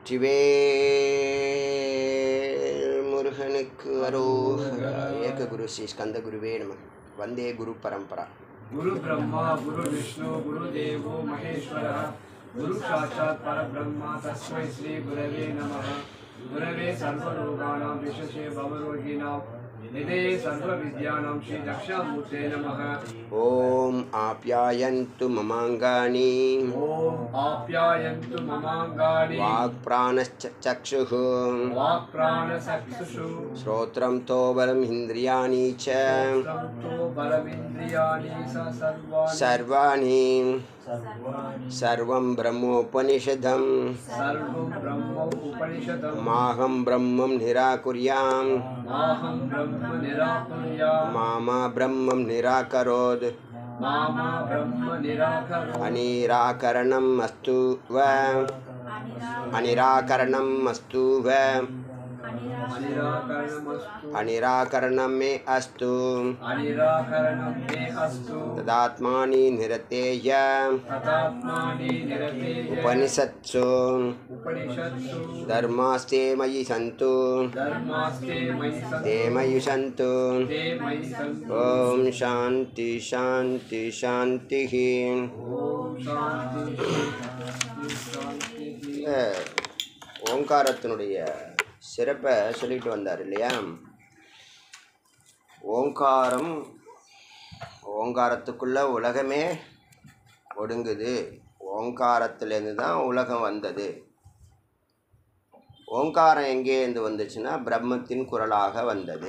வெற்றிவேல் முருகனுக்கு அரோகரா ஏக குரு ஸ்ரீ ஸ்கந்த குருவே நம வந்தே குரு பரம்பரா गुरु ब्रह्मा गुरु विष्णु गुरुदेवो महेश्वरः गुरु साक्षात् परब्रह्मा तस्मै श्री गुरवे नमः गुरवे सर्वरोगाणां विशेषे भवरोगिणां निधे सर्वविद्यानां श्री दक्षामूर्ते नमः ஓம் ஆப்யாயந்து மமாங்காணி ॐ आप्यायन्तु ममाङ्गानि वाक्प्राणश्चक्षुः वाक्प्राणचक्षुषु श्रोत्रं तोबलम् इन्द्रियाणि च संतो बलमिन्द्रियाणि स सर्वाणि सर्वाणि सर्वाणि सर्वं ब्रह्मोपनिषदम् सर्वं ब्रह्म उपनिषदम् माहं ब्रह्मं निराकुर्याम् माहं ब्रह्म निराकुर्याम् मामा ब्रह्मं निराकरोत् मामा ब्रह्म निराकरो अनिराकरणम् अस्तु व अनिराकरणम् अस्तु व अनिराकरणमस्तु अनिराकरणं मे अस्तु अनिराकरणं मे अस्तु तदात्मानि निरतेय तथात्मानि निरतेय उपनिषत्सु उपनिषत्सु धर्मास्ते मयि सन्तु धर्मास्ते मयि सन्तु ते मयि सन्तु ते मयि सन्तु ॐ शान्ति शान्ति शान्तिः ॐ शान्ति शान्ति शान्तिः அஹ், ஓங்காரத்தினுடைய சிறப்பை சொல்லிட்டு வந்தார் இல்லையா ஓங்காரம் ஓங்காரத்துக்குள்ள உலகமே ஒடுங்குது ஓங்காரத்துலேருந்து தான் உலகம் வந்தது ஓங்காரம் எங்கேருந்து வந்துச்சுன்னா பிரம்மத்தின் குரலாக வந்தது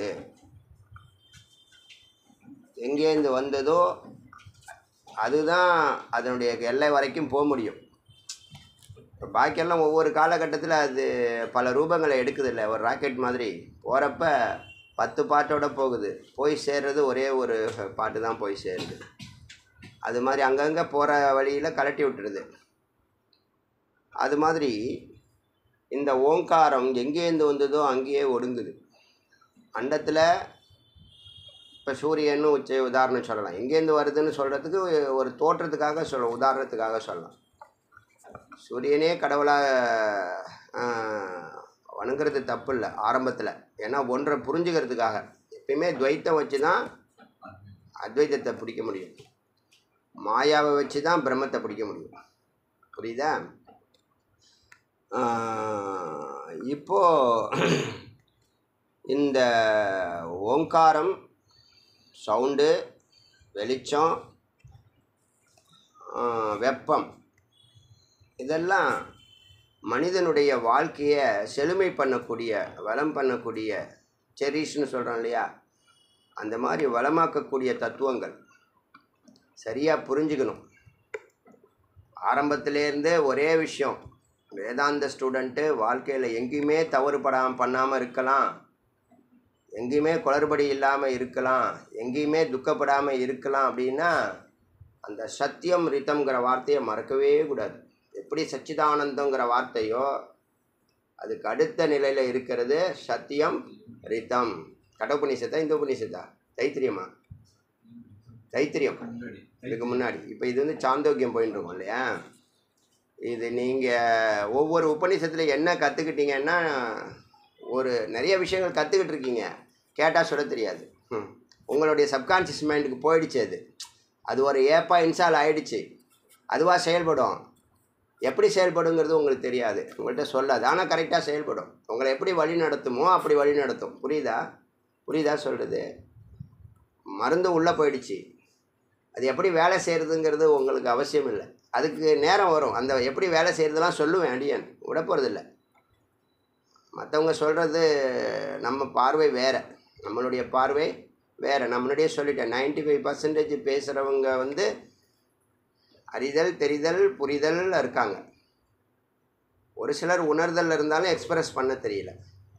எங்கேருந்து வந்ததோ அதுதான் அதனுடைய எல்லை வரைக்கும் போக முடியும் இப்போ பாக்கியெல்லாம் ஒவ்வொரு காலகட்டத்தில் அது பல ரூபங்களை எடுக்குது இல்லை ஒரு ராக்கெட் மாதிரி போகிறப்ப பத்து பாட்டோட போகுது போய் சேர்றது ஒரே ஒரு பாட்டு தான் போய் சேருது அது மாதிரி அங்கங்கே போகிற வழியில் கலட்டி விட்டுருது அது மாதிரி இந்த ஓங்காரம் எங்கேருந்து வந்ததோ அங்கேயே ஒடுங்குது அண்டத்தில் இப்போ சூரியன்னு உச்ச உதாரணம் சொல்லலாம் எங்கேருந்து வருதுன்னு சொல்கிறதுக்கு ஒரு தோற்றத்துக்காக சொல்ல உதாரணத்துக்காக சொல்லலாம் சூரியனே கடவுளாக வணங்குறது தப்பு இல்லை ஆரம்பத்தில் ஏன்னா ஒன்றை புரிஞ்சுக்கிறதுக்காக எப்பயுமே துவைத்தம் வச்சு தான் அத்வைத்தத்தை பிடிக்க முடியும் மாயாவை வச்சு தான் பிரம்மத்தை பிடிக்க முடியும் புரியுதா ஆஹ், இப்போ இந்த ஓங்காரம் சவுண்டு வெளிச்சம் ஆஹ், வெப்பம் இதெல்லாம் மனிதனுடைய வாழ்க்கையை செழுமை பண்ணக்கூடிய வளம் பண்ணக்கூடிய செரிஷ்னு சொல்கிறோம் இல்லையா அந்த மாதிரி வளமாக்கக்கூடிய தத்துவங்கள் சரியாக புரிஞ்சுக்கணும் ஆரம்பத்திலேருந்தே ஒரே விஷயம் வேதாந்த ஸ்டூடெண்ட்டு வாழ்க்கையில் எங்கேயுமே தவறுபடாமல் பண்ணாமல் இருக்கலாம் எங்கேயுமே குளறுபடி இல்லாமல் இருக்கலாம் எங்கேயுமே துக்கப்படாமல் இருக்கலாம் அப்படின்னா அந்த சத்தியம் ரித்தம்ங்கிற வார்த்தையை மறக்கவே கூடாது எப்படி சச்சிதானந்தங்கிற வார்த்தையோ அதுக்கு அடுத்த நிலையில் இருக்கிறது சத்தியம் ரித்தம் கடவுபனிஷத்தா இந்த உபனிஷத்தா தைத்திரியமா தைத்திரியம் இதுக்கு முன்னாடி இப்போ இது வந்து சாந்தோக்கியம் போயின்னு இருக்கோம் இல்லையா இது நீங்கள் ஒவ்வொரு உபநிஷத்தில் என்ன கற்றுக்கிட்டீங்கன்னா ஒரு நிறைய விஷயங்கள் கற்றுக்கிட்டு இருக்கீங்க கேட்டால் சொல்ல தெரியாது ம். உங்களுடைய சப்கான்ஷியஸ் மைண்டுக்கு போயிடுச்சு அது அது ஒரு ஏப்பா இன்ஸ்டால் ஆயிடுச்சு அதுவாக செயல்படும் எப்படி செயல்படுங்கிறது உங்களுக்கு தெரியாது உங்கள்கிட்ட சொல்லாது ஆனால் கரெக்டாக செயல்படும் உங்களை எப்படி வழி நடத்துமோ அப்படி வழி நடத்தும் புரியுதா புரியுதா சொல்கிறது மருந்து உள்ளே போயிடுச்சு அது எப்படி வேலை செய்கிறதுங்கிறது உங்களுக்கு அவசியம் இல்லை அதுக்கு நேரம் வரும் அந்த எப்படி வேலை செய்கிறதெல்லாம் சொல்லுவேன் அடியன் விட போகிறதில்ல மற்றவங்க சொல்கிறது நம்ம பார்வை வேறு நம்மளுடைய பார்வை வேறு நான் முன்னாடியே சொல்லிட்டேன் 95% ஃபைவ் பர்சன்டேஜ் பேசுகிறவங்க வந்து அறிதல் தெரிதல் புரிதல் இருக்காங்க ஒரு சிலர் உணர்தல் இருந்தாலும் எக்ஸ்பிரஸ் பண்ண தெரியல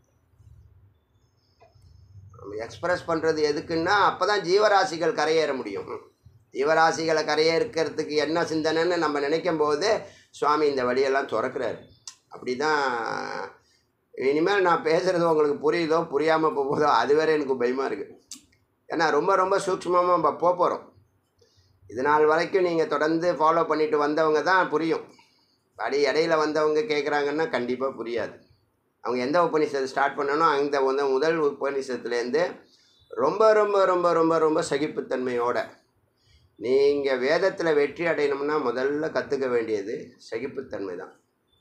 நம்ம எக்ஸ்பிரஸ் பண்ணுறது எதுக்குன்னா அப்போ தான் ஜீவராசிகள் கரையேற முடியும் ஜீவராசிகளை கரையேற்கிறதுக்கு என்ன சிந்தனைன்னு நம்ம நினைக்கும் போது சுவாமி இந்த வழியெல்லாம் திறக்கிறாரு அப்படி தான் இனிமேல் நான் பேசுகிறது உங்களுக்கு புரியுதோ புரியாமல் போகுதோ அது வேற எனக்கு பயமாக இருக்குது ஏன்னா ரொம்ப ரொம்ப சூக்ஷ்மமாக நம்ம போக போகிறோம் இது நாள் வரைக்கும் நீங்கள் தொடர்ந்து ஃபாலோ பண்ணிட்டு வந்தவங்க தான் புரியும் அப்படி இடையில வந்தவங்க கேட்குறாங்கன்னா கண்டிப்பாக புரியாது அவங்க எந்த உபநிஷத்தை ஸ்டார்ட் பண்ணணும் அந்த வந்து முதல் உபநிஷத்துலேருந்து ரொம்ப ரொம்ப ரொம்ப ரொம்ப ரொம்ப சகிப்புத்தன்மையோட நீங்கள் வேதத்தில் வெற்றி அடையணும்னா முதல்ல கற்றுக்க வேண்டியது சகிப்புத்தன்மை தான்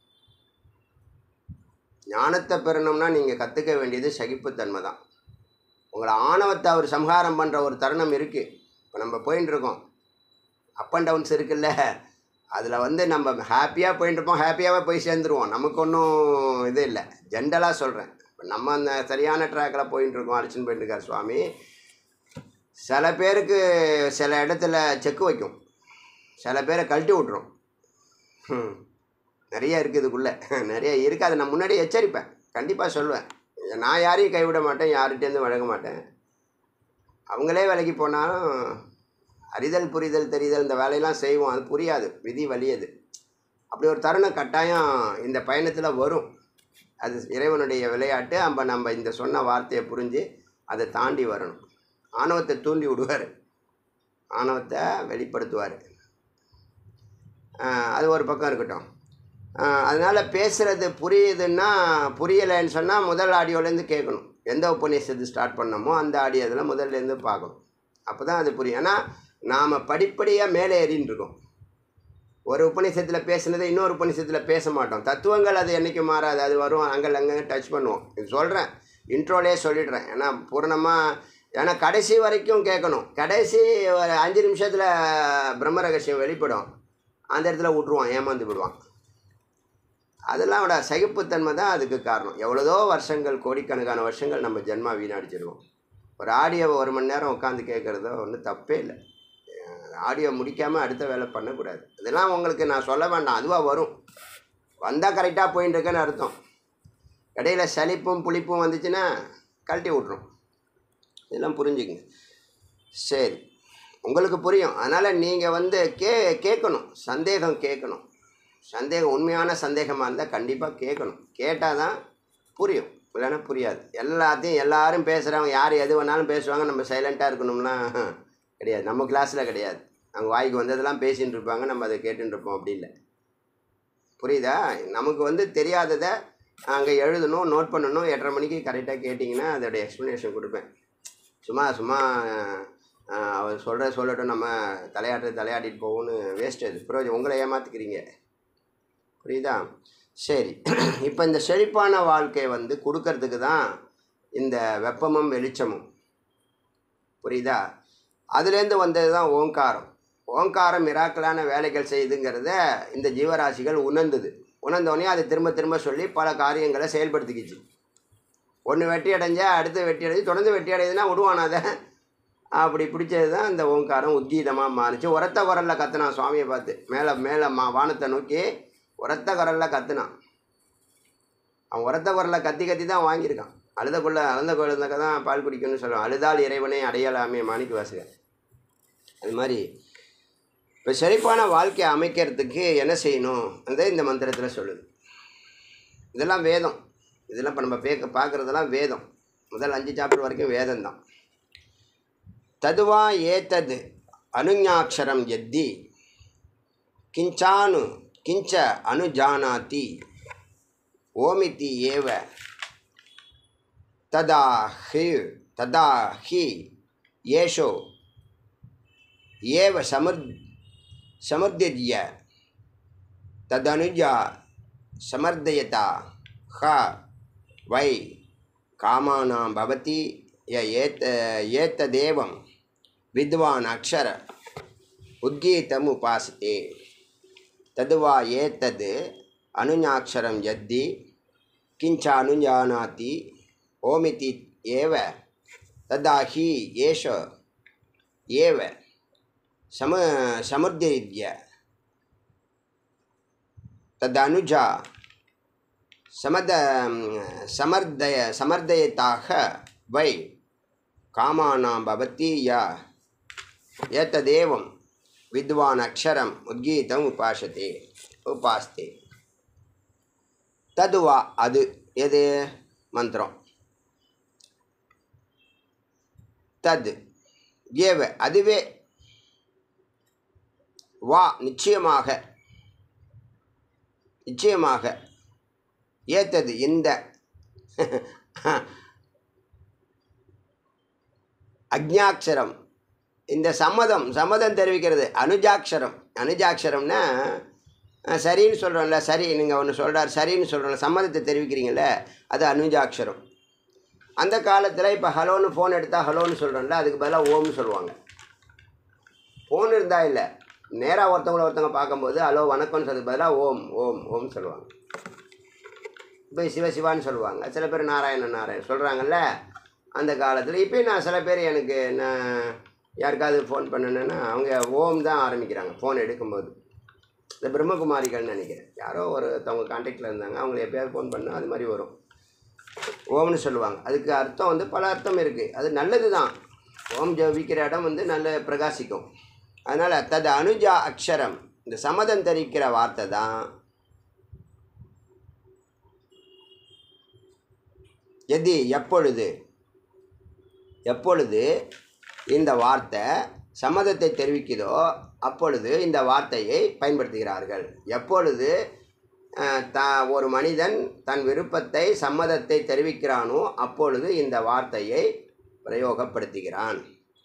ஞானத்தை பெறணும்னா நீங்கள் கற்றுக்க வேண்டியது சகிப்புத்தன்மை தான் உங்களை ஆணவத்தை அவர் சம்ஹாரம் பண்ணுற ஒரு தருணம் இருக்குது இப்போ நம்ம போயின்னு இருக்கோம் அப் அண்ட் டவுன்ஸ் இருக்குல்ல அதில் வந்து நம்ம ஹாப்பியாக போயிட்டு இருப்போம் ஹாப்பியாகவே போய் சேர்ந்துருவோம் நமக்கு ஒன்றும் இது இல்லை ஜென்ரலாக சொல்கிறேன் இப்போ நம்ம அந்த சரியான ட்ராக்கில் போயிட்டு இருக்கோம் அழைச்சின்னு போயிட்டு இருக்கார் சுவாமி சில பேருக்கு சில இடத்துல செக்கு வைக்கும் சில பேரை கழட்டி விட்ரும் ஹம். நிறைய இருக்குது இதுக்குள்ளே நிறைய இருக்குது அதை நான் முன்னாடியே எச்சரிப்பேன் கண்டிப்பாக சொல்லுவேன் நான் யாரையும் கைவிட மாட்டேன் யார்கிட்டேருந்து வழங்க மாட்டேன் அவங்களே வேலைக்கு போனாலும் அறிதல் புரிதல் தெரிதல் இந்த வேலையெல்லாம் செய்வோம் அது புரியாது விதி வலியது அப்படி ஒரு தருணம் கட்டாயம் இந்த பயணத்தில் வரும் அது இறைவனுடைய விளையாட்டு நம்ம நம்ம இந்த சொன்ன வார்த்தையை புரிஞ்சு அதை தாண்டி வரணும் ஆணவத்தை தூண்டி விடுவார் ஆணவத்தை வெளிப்படுத்துவார் அது ஒரு பக்கம் இருக்கட்டும் அதனால் பேசுகிறது புரியுதுன்னா புரியலைன்னு சொன்னால் முதல் ஆடியோலேருந்து கேட்கணும் எந்த உபநிஷத்து ஸ்டார்ட் பண்ணமோ அந்த ஆடியோவில் முதல்லேருந்து பார்க்கணும் அப்போ தான் அது புரியும் ஏன்னா நாம் படிப்படியாக மேலே ஏறின்னு இருக்கோம் ஒரு உபநிஷத்தில் பேசுனதை இன்னொரு உபநிஷத்தில் பேச மாட்டோம் தத்துவங்கள் அது என்றைக்கு மாறாது அது வரும் அங்கே அங்கே டச் பண்ணுவோம் இது சொல்கிறேன் இன்ட்ரோலே சொல்லிடுறேன் ஏன்னா பூரணமாக ஏன்னா கடைசி வரைக்கும் கேட்கணும் கடைசி ஒரு அஞ்சு நிமிஷத்தில் பிரம்ம ரகசியம் வெளிப்படும் அந்த இடத்துல விட்ருவான் ஏமாந்து விடுவான் அதெல்லாம் விட சகிப்புத்தன்மை தான் அதுக்கு காரணம் எவ்வளோதோ வருஷங்கள் கோடிக்கணக்கான வருஷங்கள் நம்ம ஜென்மா வீணடிச்சிடுவோம் ஒரு ஆடியோவை ஒரு மணி நேரம் உட்காந்து கேட்குறதோ ஒன்றும் தப்பே இல்லை ஆடியோ முடிக்காமல் அடுத்த வேலை பண்ணக்கூடாது இதெல்லாம் உங்களுக்கு நான் சொல்ல வேண்டாம் அதுவாக வரும் வந்தால் கரெக்டாக போயின்னு இருக்கேன்னு அர்த்தம் இடையில சலிப்பும் புளிப்பும் வந்துச்சுன்னா கழட்டி விட்ரும் இதெல்லாம் புரிஞ்சுக்குங்க சரி உங்களுக்கு புரியும் அதனால் நீங்கள் வந்து கே கேட்கணும் சந்தேகம் கேட்கணும் சந்தேகம் உண்மையான சந்தேகமாக இருந்தால் கண்டிப்பாக கேட்கணும் கேட்டால் தான் புரியும் இல்லைன்னா புரியாது எல்லாத்தையும் எல்லாரும் பேசுகிறவங்க யார் எது வேணாலும் பேசுவாங்க நம்ம சைலண்ட்டாக இருக்கணும்லாம் கிடையாது நம்ம கிளாஸில் கிடையாது அவங்க வாய்க்கு வந்ததெல்லாம் பேசின்னு இருப்பாங்க நம்ம அதை கேட்டுன்னு இருப்போம் அப்படி இல்லை புரியுதா நமக்கு வந்து தெரியாததை அங்கே எழுதணும் நோட் பண்ணணும் எட்டரை மணிக்கு கரெக்டாக கேட்டிங்கன்னா அதோடைய எக்ஸ்ப்ளனேஷன் கொடுப்பேன் சும்மா சும்மா ஆஹ், அவர் சொல்கிற சொல்லட்டும் நம்ம தலையாட்டு தலையாட்டிட்டு போகணும்னு வேஸ்ட் அது பிரோஜனம் உங்களை ஏமாற்றிக்கிறீங்க புரியுதா சரி இப்போ இந்த செழிப்பான வாழ்க்கை வந்து கொடுக்கறதுக்கு தான் இந்த வெப்பமும் வெளிச்சமும் புரியுதா அதுலேருந்து வந்தது தான் ஓங்காரம் ஓங்காரம் மிராக்கலான வேலைகள் செய்யுதுங்கிறத இந்த ஜீவராசிகள் உணர்ந்தது உணர்ந்தோடனே அதை திரும்ப திரும்ப சொல்லி பல காரியங்களை செயல்படுத்திக்கிச்சு ஒன்று வெட்டி அடைஞ்சா அடுத்து வெட்டி அடைஞ்சு தொடர்ந்து வெட்டி அடையுதுன்னா விடுவான் அதை அப்படி பிடிச்சது தான் இந்த ஓங்காரம் உத்கீதமாக மாறிச்சு உரத்த குரலில் கத்துனான் சுவாமியை பார்த்து மேலே மேலே மா வானத்தை நோக்கி உரத்த குரலில் கத்துனான் அவன் உரத்த குரலில் கத்தி கத்தி தான் வாங்கியிருக்கான் அழுதக்குள்ள அழுந்த குழந்தைக்க தான் பால் குடிக்கணும்னு சொல்லுவான் அழுதால் இறைவனை அடையலாமே மாணிக்க வாசகர் அது மாதிரி இப்போ செழிப்பான வாழ்க்கையை அமைக்கிறதுக்கு என்ன செய்யணும் அந்த இந்த மந்திரத்தில் சொல்லுது இதெல்லாம் வேதம் இதெல்லாம் இப்போ நம்ம பேக்க பார்க்குறதெல்லாம் வேதம் முதல் அஞ்சு சாப்டர் வரைக்கும் வேதம் தான் ததுவா ஏத்தது அனுஞாட்சரம் எத்தி கிஞ்சானு கிஞ்ச அனுஜானாதி ஓமிதி ஏவ ததா ஹி ததா ஹி ஏஷோ ஏவ சமர் समर्द्य तदनुजा समर्दयता ह वै कामानां भवति य एत एतदेवं विद्वान् अक्षर उद्गीतम् उपासते तद् वा एतद् अनुजाक्षरं यद्धि किञ्च अनुजानाति ओमिति एव तदा हि एष एव सम समुद्रयुज्य तदनुजा समद समर्दय समर्दयताः वै कामानां भवति य एतदेवं विद्वान् अक्षरम् उद्गीतम् उपासते उपास्ते तद् वा அது எது மந்திரம் தது ஏவ அதுவே வா நிச்சயமாக நிச்சயமாக ஏத்தது இந்த அக்ஞாட்சரம் இந்த சம்மதம் சம்மதம் தெரிவிக்கிறது அனுஜாட்சரம் அனுஜாட்சரம்னா அஹ், சரின்னு சொல்கிறோம்ல சரி நீங்கள் ஒன்று சொல்கிறார் சரின்னு சொல்கிறோம்ல சம்மதத்தை தெரிவிக்கிறீங்கள அது அனுஜாட்சரம் அந்த காலத்தில் இப்போ ஹலோன்னு ஃபோன் எடுத்தால் ஹலோன்னு சொல்கிறோம்ல அதுக்கு பதிலாக ஓம்னு சொல்லுவாங்க ஃபோன் இருந்தால் இல்லை நேராக ஒருத்தவங்கள ஒருத்தவங்க பார்க்கும்போது ஹலோ வணக்கம்னு சொல்றதுக்கு பதிலாக ஓம் ஓம் ஓம் சொல்லுவாங்க இப்போ சிவ சிவான்னு சொல்லுவாங்க சில பேர் நாராயணன் நாராயணன் சொல்கிறாங்கல்ல அந்த காலத்தில் இப்போயும் நான் சில பேர் எனக்கு நான் யாருக்காவது ஃபோன் பண்ணணுன்னா அவங்க ஓம் தான் ஆரம்பிக்கிறாங்க ஃபோன் எடுக்கும்போது இந்த பிரம்மகுமாரிகள்னு நினைக்கிறேன் யாரோ ஒருத்தவங்க கான்டாக்டில் இருந்தாங்க அவங்களை எப்பயாவது ஃபோன் பண்ணால் அது மாதிரி வரும் ஓம்னு சொல்லுவாங்க அதுக்கு அர்த்தம் வந்து பல அர்த்தம் இருக்குது அது நல்லது தான் ஓம் ஜபிக்கிற இடம் வந்து நல்ல பிரகாசிக்கும் அதனால் தது அனுஜா அக்ஷரம் இந்த சம்மதம் தெரிவிக்கிற வார்த்தை தான் எது எப்பொழுது எப்பொழுது இந்த வார்த்தை சம்மதத்தை தெரிவிக்குதோ அப்பொழுது இந்த வார்த்தையை பயன்படுத்துகிறார்கள் எப்பொழுது அஹ், த ஒரு மனிதன் தன் விருப்பத்தை சம்மதத்தை தெரிவிக்கிறானோ அப்பொழுது இந்த வார்த்தையை பிரயோகப்படுத்துகிறான்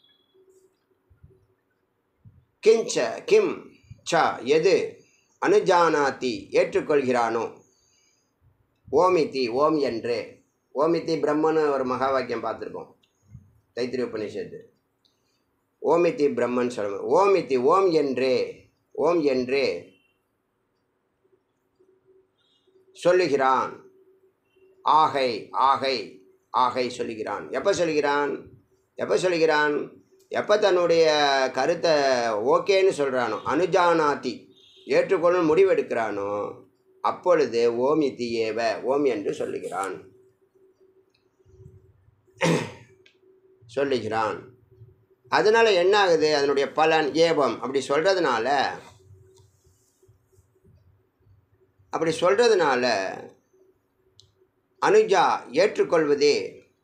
கிஞ்ச கிம் ச எது அனுஜானாதி ஏற்றுக்கொள்கிறானோ ஓமிதி ஓம் என்று ஓமிதி பிரம்மன்னு ஒரு மகா வாக்கியம் பார்த்துருக்கோம் தைத்திரிய உபநிஷத்து ஓமிதி பிரம்மன் சொல்லுவோம் ஓமிதி ஓம் என்றே ஓம் என்றே சொல்லுகிறான் ஆகை ஆகை ஆகை சொல்லுகிறான் எப்போ சொல்லுகிறான் எப்போ சொல்லுகிறான் எப்போ தன்னுடைய கருத்தை ஓகேன்னு சொல்கிறானோ அனுஜானாதி ஏற்றுக்கொள்ளும் முடிவெடுக்கிறானோ அப்பொழுது ஓம் இத்தி ஏவ ஓம் என்று சொல்லுகிறான் சொல்லுகிறான் அதனால் என்ன ஆகுது அதனுடைய பலன் ஏவம் அப்படி சொல்கிறதுனால அப்படி சொல்கிறதுனால அனுஜா ஏற்றுக்கொள்வதே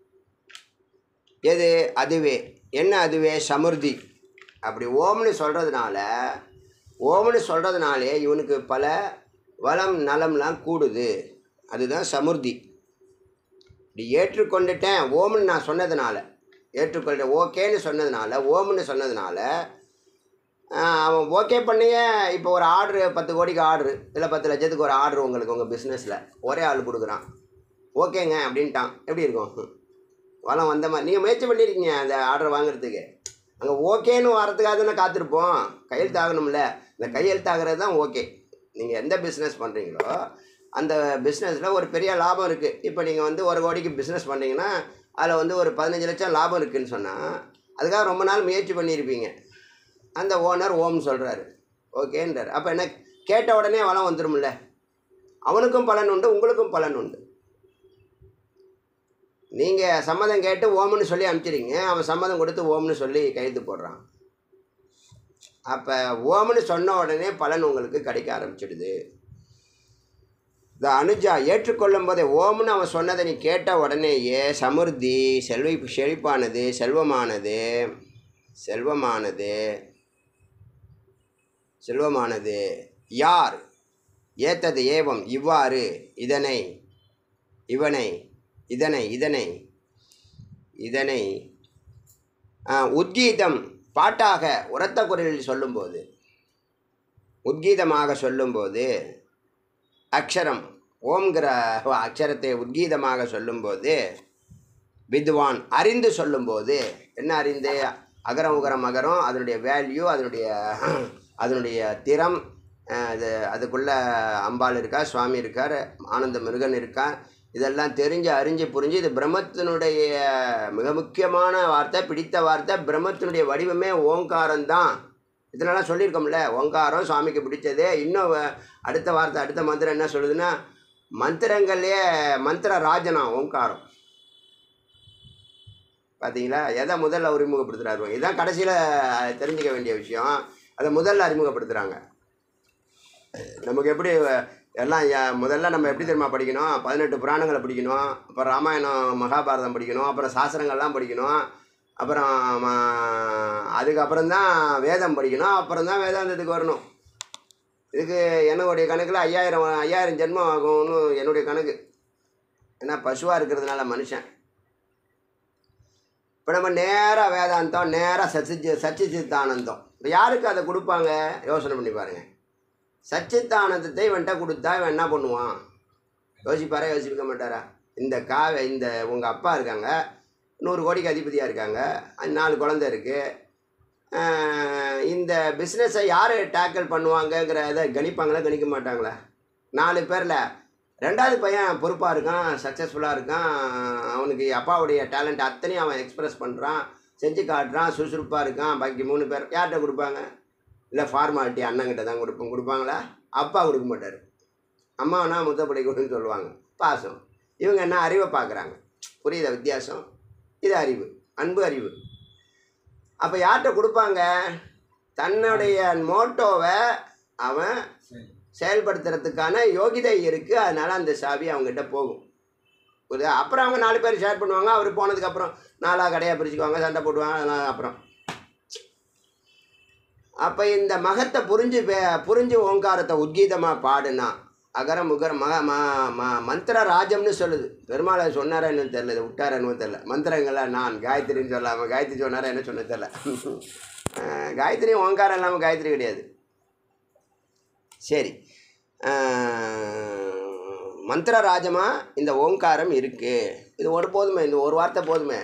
எது அதுவே என்ன அதுவே சமுர்தி அப்படி ஓம்னு சொல்கிறதுனால ஓம்னு சொல்கிறதுனாலே இவனுக்கு பல வளம் நலம்லாம் கூடுது அதுதான் சமுர்தி இப்படி ஏற்றுக்கொண்டுட்டேன் ஓம்னு நான் சொன்னதுனால ஏற்றுக்கொள்ள ஓகேன்னு சொன்னதுனால ஓம்னு சொன்னதுனால ஆஹ், அவன் ஓகே பண்ணியே இப்போ ஒரு ஆர்டரு பத்து கோடிக்கு ஆர்டரு இல்லை பத்து லட்சத்துக்கு ஒரு ஆர்டர் உங்களுக்கு உங்கள் பிஸ்னஸில் ஒரே ஆள் கொடுக்குறான் ஓகேங்க அப்படின்ட்டான் எப்படி இருக்கும் வளம் வந்த மாதிரி நீங்கள் முயற்சி பண்ணியிருக்கீங்க அந்த ஆர்டர் வாங்குறதுக்கு அங்கே ஓகேன்னு வரதுக்காக தானே காத்திருப்போம் கையெழுத்து ஆகணும்ல இந்த கையெழுத்து ஆகிறது தான் ஓகே நீங்கள் எந்த பிஸ்னஸ் பண்ணுறீங்களோ அந்த பிஸ்னஸில் ஒரு பெரிய லாபம் இருக்குது இப்போ நீங்கள் வந்து ஒரு கோடிக்கு பிஸ்னஸ் பண்ணுறீங்கன்னா அதில் வந்து ஒரு பதினஞ்சு லட்சம் லாபம் இருக்குதுன்னு சொன்னால் அதுக்காக ரொம்ப நாள் முயற்சி பண்ணியிருப்பீங்க அந்த ஓனர் ஓம் சொல்கிறாரு ஓகேன்றார் அப்போ என்ன கேட்ட உடனே வளம் வந்துடும்ல அவனுக்கும் பலன் உண்டு உங்களுக்கும் பலன் உண்டு நீங்கள் சம்மதம் கேட்டு ஓம்னு சொல்லி அனுப்பிச்சிடுங்க அவன் சம்மதம் கொடுத்து ஓம்னு சொல்லி கையெழுத்து போடுறான் அப்போ ஓம்னு சொன்ன உடனே பலன் உங்களுக்கு கிடைக்க ஆரம்பிச்சிடுது இந்த அனுஜா ஏற்றுக்கொள்ளும் போதே ஓம்னு அவன் சொன்னதை நீ கேட்ட உடனேயே சமுர்த்தி செல்வி செழிப்பானது செல்வமானது செல்வமானது செல்வமானது யார் ஏத்தது ஏவம் இவ்வாறு இதனை இவனை இதனை இதனை இதனை ஆ, உத்கீதம் பாட்டாக உரத்த குரலில் சொல்லும்போது உத்கீதமாக சொல்லும்போது அக்ஷரம் ஓம்ங்கிற அக்ஷரத்தை உத்கீதமாக சொல்லும்போது வித்வான் அறிந்து சொல்லும்போது என்ன அறிந்து அகரம் உகரம் அகரம் அதனுடைய வேல்யூ அதனுடைய அதனுடைய திறம் அஹ், அது அதுக்குள்ளே அம்பாள் இருக்கா சுவாமி இருக்கார் ஆனந்த முருகன் இருக்கா இதெல்லாம் தெரிஞ்சு அறிஞ்சு புரிஞ்சு இது பிரம்மத்தினுடைய மிக முக்கியமான வார்த்தை பிடித்த வார்த்தை பிரம்மத்தினுடைய வடிவமே ஓங்காரம் தான் இதெல்லாம் சொல்லியிருக்கோம்ல ஓங்காரம் சுவாமிக்கு பிடிச்சது இன்னும் வ- அடுத்த வார்த்தை அடுத்த மந்திரம் என்ன சொல்லுதுன்னா மந்திரங்கள்லேயே மந்திர ராஜனா ஓங்காரம் பார்த்தீங்களா எதை முதல்ல அறிமுகப்படுத்துகிறாரு இதுதான் கடைசியில் தெரிஞ்சுக்க வேண்டிய விஷயம் அதை முதல்ல அறிமுகப்படுத்துகிறாங்க நமக்கு எப்படி எல்லாம் ய- முதல்ல நம்ம எப்படி தெரியுமா படிக்கணும் பதினெட்டு புராணங்களை படிக்கணும் அப்புறம் ராமாயணம் மகாபாரதம் படிக்கணும் அப்புறம் சாஸ்திரங்கள்லாம் படிக்கணும் அப்புறம் ம- அதுக்கப்புறம் தான் வேதம் படிக்கணும் அப்புறம் தான் வேதாந்தத்துக்கு வரணும் இதுக்கு என்னுடைய கணக்கில் ஐயாயிரம் ஐயாயிரம் ஜென்மம் ஆகும்னு என்னுடைய கணக்கு ஏன்னா பசுவாக இருக்கிறதுனால மனுஷன் இப்போ நம்ம நேராக வேதாந்தம் நேராக சச்சிச்சு சச்சிச்சித்தானந்தம் இப்போ யாருக்கு அதை கொடுப்பாங்க யோசனை பண்ணி பாருங்கள் சச்சித்தானந்தத்தை இவன்கிட்ட கொடுத்தா இவன் என்ன பண்ணுவான் யோசிப்பாரா யோசிக்க மாட்டாரா இந்த காவை இந்த உங்கள் அப்பா இருக்காங்க நூறு கோடிக்கு அதிபதியாக இருக்காங்க அஞ்சு நாலு குழந்தை இருக்குது இந்த பிஸ்னஸை யார் டேக்கிள் பண்ணுவாங்கங்கிற இதை கணிப்பாங்களா கணிக்க மாட்டாங்களா நாலு பேரில் ரெண்டாவது பையன் பொறுப்பாக இருக்கான் சக்ஸஸ்ஃபுல்லாக இருக்கான் அவனுக்கு அப்பாவுடைய டேலண்ட் அத்தனையும் அவன் எக்ஸ்பிரஸ் பண்ணுறான் செஞ்சு காட்டுறான் சுறுசுறுப்பாக இருக்கான் பாக்கி மூணு பேர் யார்கிட்ட கொடுப்பாங்க இல்லை ஃபார்மாலிட்டி அண்ணங்கிட்ட தான் கொடுப்போம் கொடுப்பாங்களா அப்பா கொடுக்க மாட்டார் அம்மாவனா முத்தப்படி கொடுன்னு சொல்லுவாங்க பாசம் இவங்க என்ன அறிவை பார்க்குறாங்க புரியுதா வித்தியாசம் இது அறிவு அன்பு அறிவு அப்போ யார்கிட்ட கொடுப்பாங்க தன்னுடைய மோட்டோவை அவன் சரி செயல்படுத்துறதுக்கான யோகிதை இருக்குது அதனால் அந்த சாவி அவங்ககிட்ட போகும் புரியுதா அப்புறம் அவங்க நாலு பேர் ஷேர் பண்ணுவாங்க அவர் போனதுக்கப்புறம் நாலாக கடையாக பிரிச்சுக்குவாங்க சண்டை போடுவாங்க அதெல்லாம் அப்புறம் அப்போ இந்த மகத்தை புரிஞ்சு பே- புரிஞ்சு ஓங்காரத்தை உத்கீதமாக பாடுனா அகர முகர மக ம ம மந்திர ராஜம்னு சொல்லுது பெருமாளை சொன்னாரா என்னன்னு தெரியல இதை விட்டாரா என்னன்னு தெரியல மந்திரங்கள்லாம் நான் காயத்ரின்னு சொல்லாமல் காயத்ரி சொன்னாரா என்ன சொன்னது தெரியல அஹ் காயத்ரி ஓங்காரம் இல்லாமல் காயத்ரி கிடையாது சரி அஹ் மந்திர ராஜமா இந்த ஓங்காரம் இருக்கு இது ஒரு போதுமே இந்த ஒரு வார்த்தை போதுமே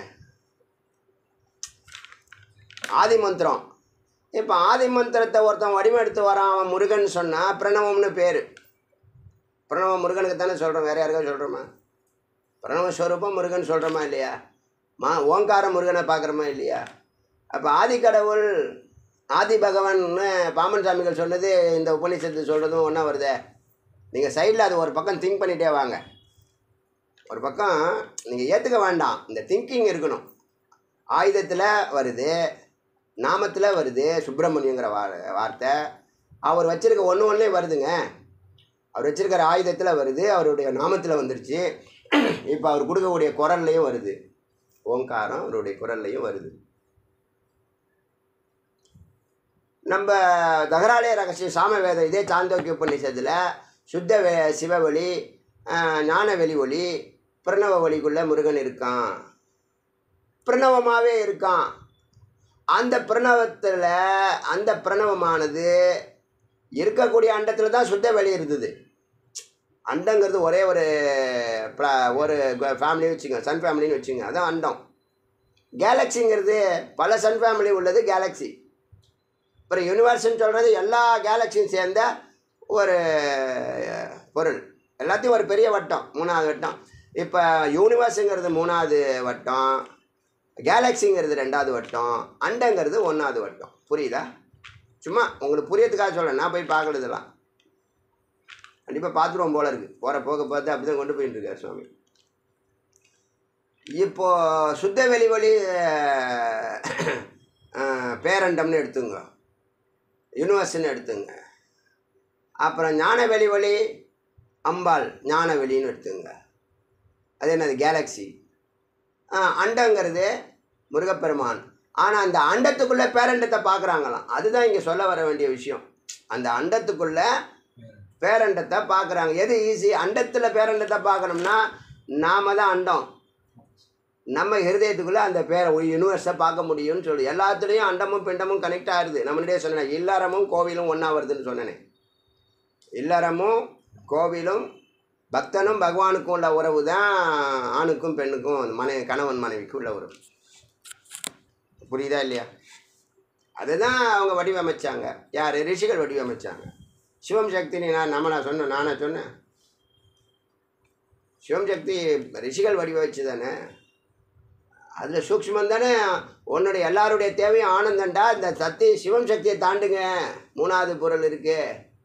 ஆதி மந்திரம் இப்போ ஆதி மந்திரத்தை ஒருத்தன் வடிவம் எடுத்து வரான் அவன் முருகன் சொன்னால் பிரணவம்னு பேர் பிரணவ முருகனுக்கு தானே சொல்கிறோம் வேறு யாருக்கா சொல்கிறோமா பிரணவ ஸ்வரூபம் முருகன் சொல்கிறோமா இல்லையா மா ஓங்கார முருகனை பார்க்குறோமா இல்லையா அப்போ ஆதி கடவுள் ஆதி பகவான்னு பாமன் சாமிகள் சொன்னது இந்த உபநிஷத்து சொல்கிறதும் ஒன்றா வருதே நீங்கள் சைடில் அது ஒரு பக்கம் திங்க் பண்ணிகிட்டே வாங்க ஒரு பக்கம் நீங்கள் ஏற்றுக்க வேண்டாம் இந்த திங்கிங் இருக்கணும் ஆயுதத்தில் வருது நாமத்தில் வருது சுப்பிரமணியங்கிற வா வார்த்தை அவர் வச்சிருக்க ஒன்று ஒன்றே வருதுங்க அவர் வச்சிருக்கிற ஆயுதத்தில் வருது அவருடைய நாமத்தில் வந்துருச்சு இப்போ அவர் கொடுக்கக்கூடிய குரல்லையும் வருது ஓங்காரம் அவருடைய குரல்லையும் வருது நம்ம தகராலய ரகசிய சாமவேதம் இதே சாந்தோக்கிய உபநிஷத்தில் சுத்த வே சிவவழி ஆஹ், ஞான வெளி ஒளி பிரணவ ஒளிக்குள்ளே முருகன் இருக்கான் பிரணவமாகவே இருக்கான் அந்த பிரணவத்தில் அந்த பிரணவமானது இருக்கக்கூடிய அண்டத்தில் தான் சுத்த வெளி இருந்தது அண்டங்கிறது ஒரே ஒரு pla- ஒரு ஃபேமிலி வச்சுங்க சன் ஃபேமிலின்னு வச்சுங்க அதான் அண்டம் கேலக்ஸிங்கிறது பல சன் ஃபேமிலி உள்ளது கேலக்ஸி அப்புறம் யூனிவர்ஸ்னு சொல்கிறது எல்லா கேலக்ஸியும் சேர்ந்த ஒரு பொருள் எல்லாத்தையும் ஒரு பெரிய வட்டம் மூணாவது வட்டம் இப்போ யூனிவர்ஸுங்கிறது மூணாவது வட்டம் கேலக்ஸிங்கிறது ரெண்டாவது வட்டம் அண்டங்கிறது ஒன்றாவது வட்டம் புரியுதா சும்மா உங்களுக்கு புரியறதுக்காக சொல்கிறேன் நான் போய் பார்க்கறதெல்லாம் கண்டிப்பாக பார்த்துருவோம் போல இருக்குது போகிற போக பார்த்து அப்படி தான் கொண்டு போயிட்டு இருக்கார் சுவாமி இப்போ சுத்த வெளி வழி அஹ், பேரண்டம்னு எடுத்துங்க யூனிவர்ஸ்னு எடுத்துங்க அப்புறம் ஞான வெளி வழி அம்பாள் ஞான வெளின்னு எடுத்துங்க அது என்னது கேலக்ஸி அண்டங்கிறது முருகப்பெருமான் ஆனால் அந்த அண்டத்துக்குள்ளே பேரண்டத்தை பார்க்குறாங்களாம் அதுதான் இங்கே சொல்ல வர வேண்டிய விஷயம் அந்த அண்டத்துக்குள்ளே பேரண்டத்தை பார்க்குறாங்க எது ஈஸி அண்டத்தில் பேரண்டத்தை பார்க்கணும்னா நாம தான் அண்டம் நம்ம ஹிருதயத்துக்குள்ளே அந்த பேரை ஒரு யூனிவர்ஸை பார்க்க முடியும்னு சொல்லி எல்லாத்துலேயும் அண்டமும் பிண்டமும் கனெக்ட் ஆகுது நம்மளுடைய சொன்னேன் இல்லறமும் கோவிலும் ஒன்றா வருதுன்னு சொன்னேனே இல்லறமும் கோவிலும் பக்தனும் பகவானுக்கும் உள்ள உறவு தான் ஆணுக்கும் பெண்ணுக்கும் மனை கணவன் மனைவிக்கும் உள்ள உறவு புரியுதா இல்லையா அதுதான் அவங்க வடிவமைச்சாங்க யார் ரிஷிகள் வடிவமைச்சாங்க சிவம் சக்தின்னு நான் நம்ம நான் சொன்னேன் நானா சொன்னேன் சிவம் சக்தி ரிஷிகள் வடிவமைச்சு தானே அதில் சூக்ஷ்மம் தானே உன்னுடைய எல்லாருடைய தேவையும் ஆனந்தண்டா இந்த சக்தி சிவம் சக்தியை தாண்டுங்க மூணாவது பொருள் இருக்கு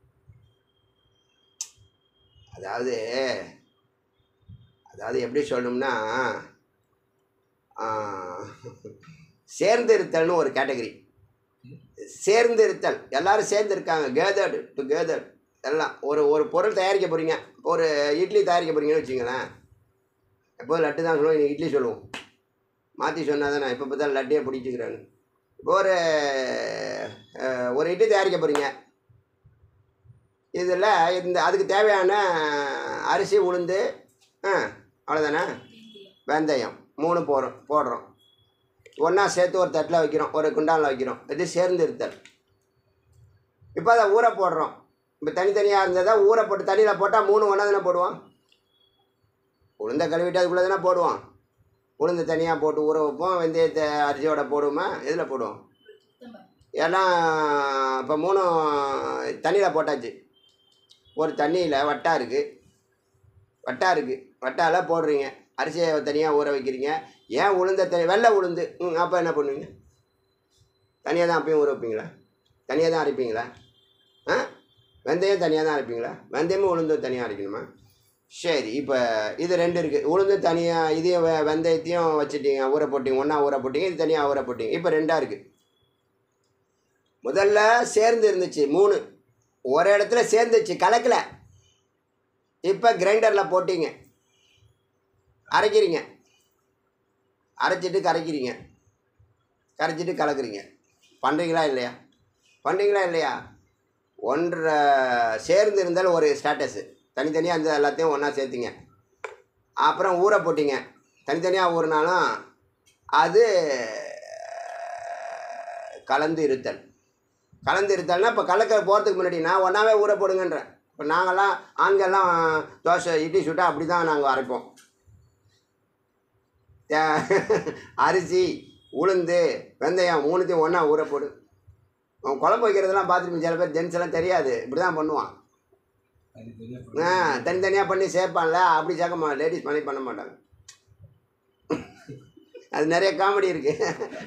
அதாவது அதாவது எப்படி சொல்லணும்னா ஆஹ், சேர்ந்து இருத்தல்னு ஒரு கேட்டகரி சேர்ந்து இருத்தல் எல்லாரும் சேர்ந்து இருக்காங்க கேதர்டு டு கேதர்ட் எல்லாம் ஒரு ஒரு பொருள் தயாரிக்க போகிறீங்க ஒரு இட்லி தயாரிக்க போகிறீங்கன்னு வச்சுங்களேன் எப்போது லட்டு தான் சொல்லுவோம் இன்னைக்கு இட்லி சொல்லுவோம் மாற்றி சொன்னால் தான் நான் இப்போ பார்த்தா லட்டியே பிடிச்சிக்கிறேன்னு இப்போ ஒரு அஹ், ஒரு இட்லி தயாரிக்க போகிறீங்க இதில் இந்த அதுக்கு தேவையான அரிசி உளுந்து ஆ அவ்வளோதானே வெந்தயம் மூணு போடுறோம் போடுறோம் ஒன்றா சேர்த்து ஒரு தட்டில் வைக்கிறோம் ஒரு குண்டானில் வைக்கிறோம் இது சேர்ந்து இருத்தல் இப்போ அதை ஊற போடுறோம் இப்போ தனித்தனியாக இருந்ததா ஊற போட்டு தண்ணியில் போட்டால் மூணு ஒன்றா தானே போடுவோம் உளுந்த கழுவிட்டு அதுக்குள்ளே தானே போடுவோம் உளுந்து தனியாக போட்டு ஊற வைப்போம் வெந்தயத்தை அரிசியோட போடுவோமா எதில் போடுவோம் எல்லாம் இப்போ மூணு தண்ணியில் போட்டாச்சு ஒரு தண்ணியில் வட்டா இருக்குது வட்டா இருக்குது வட்டாவில் போடுறீங்க அரிசியை தனியாக ஊற வைக்கிறீங்க ஏன் உளுந்த தனி வெள்ளை உளுந்து ம் அப்போ என்ன பண்ணுவீங்க தனியாக தான் அப்பயும் ஊற வைப்பீங்களா தனியாக தான் அரைப்பீங்களா ஆ வெந்தயம் தனியாக தான் அரைப்பீங்களா வெந்தயமும் உளுந்தும் தனியாக அரைக்கணுமா சரி இப்போ இது ரெண்டு இருக்குது உளுந்து தனியாக இதையும் வெ வெந்தயத்தையும் வச்சுட்டீங்க ஊற போட்டீங்க ஒன்றா ஊற போட்டீங்க இது தனியாக ஊற போட்டீங்க இப்போ ரெண்டாக இருக்குது முதல்ல சேர்ந்து இருந்துச்சு மூணு ஒரு இடத்துல சேர்ந்துச்சு கலக்கல இப்போ கிரைண்டரில் போட்டீங்க அரைக்கிறீங்க அரைச்சிட்டு கரைக்கிறீங்க கரைச்சிட்டு கலக்குறீங்க பண்ணுறீங்களா இல்லையா பண்ணுறீங்களா இல்லையா ஒன்றரை சேர்ந்து இருந்தாலும் ஒரு ஸ்டேட்டஸு தனித்தனியாக இருந்த எல்லாத்தையும் ஒன்றா சேர்த்திங்க அப்புறம் ஊற போட்டீங்க தனித்தனியாக ஊறினாலும் அது கலந்து இருத்தல் கலந்து இருத்தல்னா இப்போ கலக்க போகிறதுக்கு முன்னாடி நான் ஒன்றாவே ஊற போடுங்கன்றேன் இப்போ நாங்கள்லாம் ஆண்கள்லாம் தோசை இட்லி சுட்டால் அப்படி தான் நாங்கள் அரைப்போம் தே- அரிசி உளுந்து வெந்தயம் மூணுத்தையும் ஒன்றா ஊற போடு அவன் குழம்பு வைக்கிறதெல்லாம் பார்த்துருப்பீங்க சில பேர் ஜென்ஸ் எல்லாம் தெரியாது இப்படி தான் பண்ணுவான் ஆ தனித்தனியாக பண்ணி சேர்ப்பான்ல அப்படி சேர்க்க மாட்டான் லேடிஸ் பண்ணி பண்ண மாட்டாங்க அது நிறைய காமெடி இருக்குது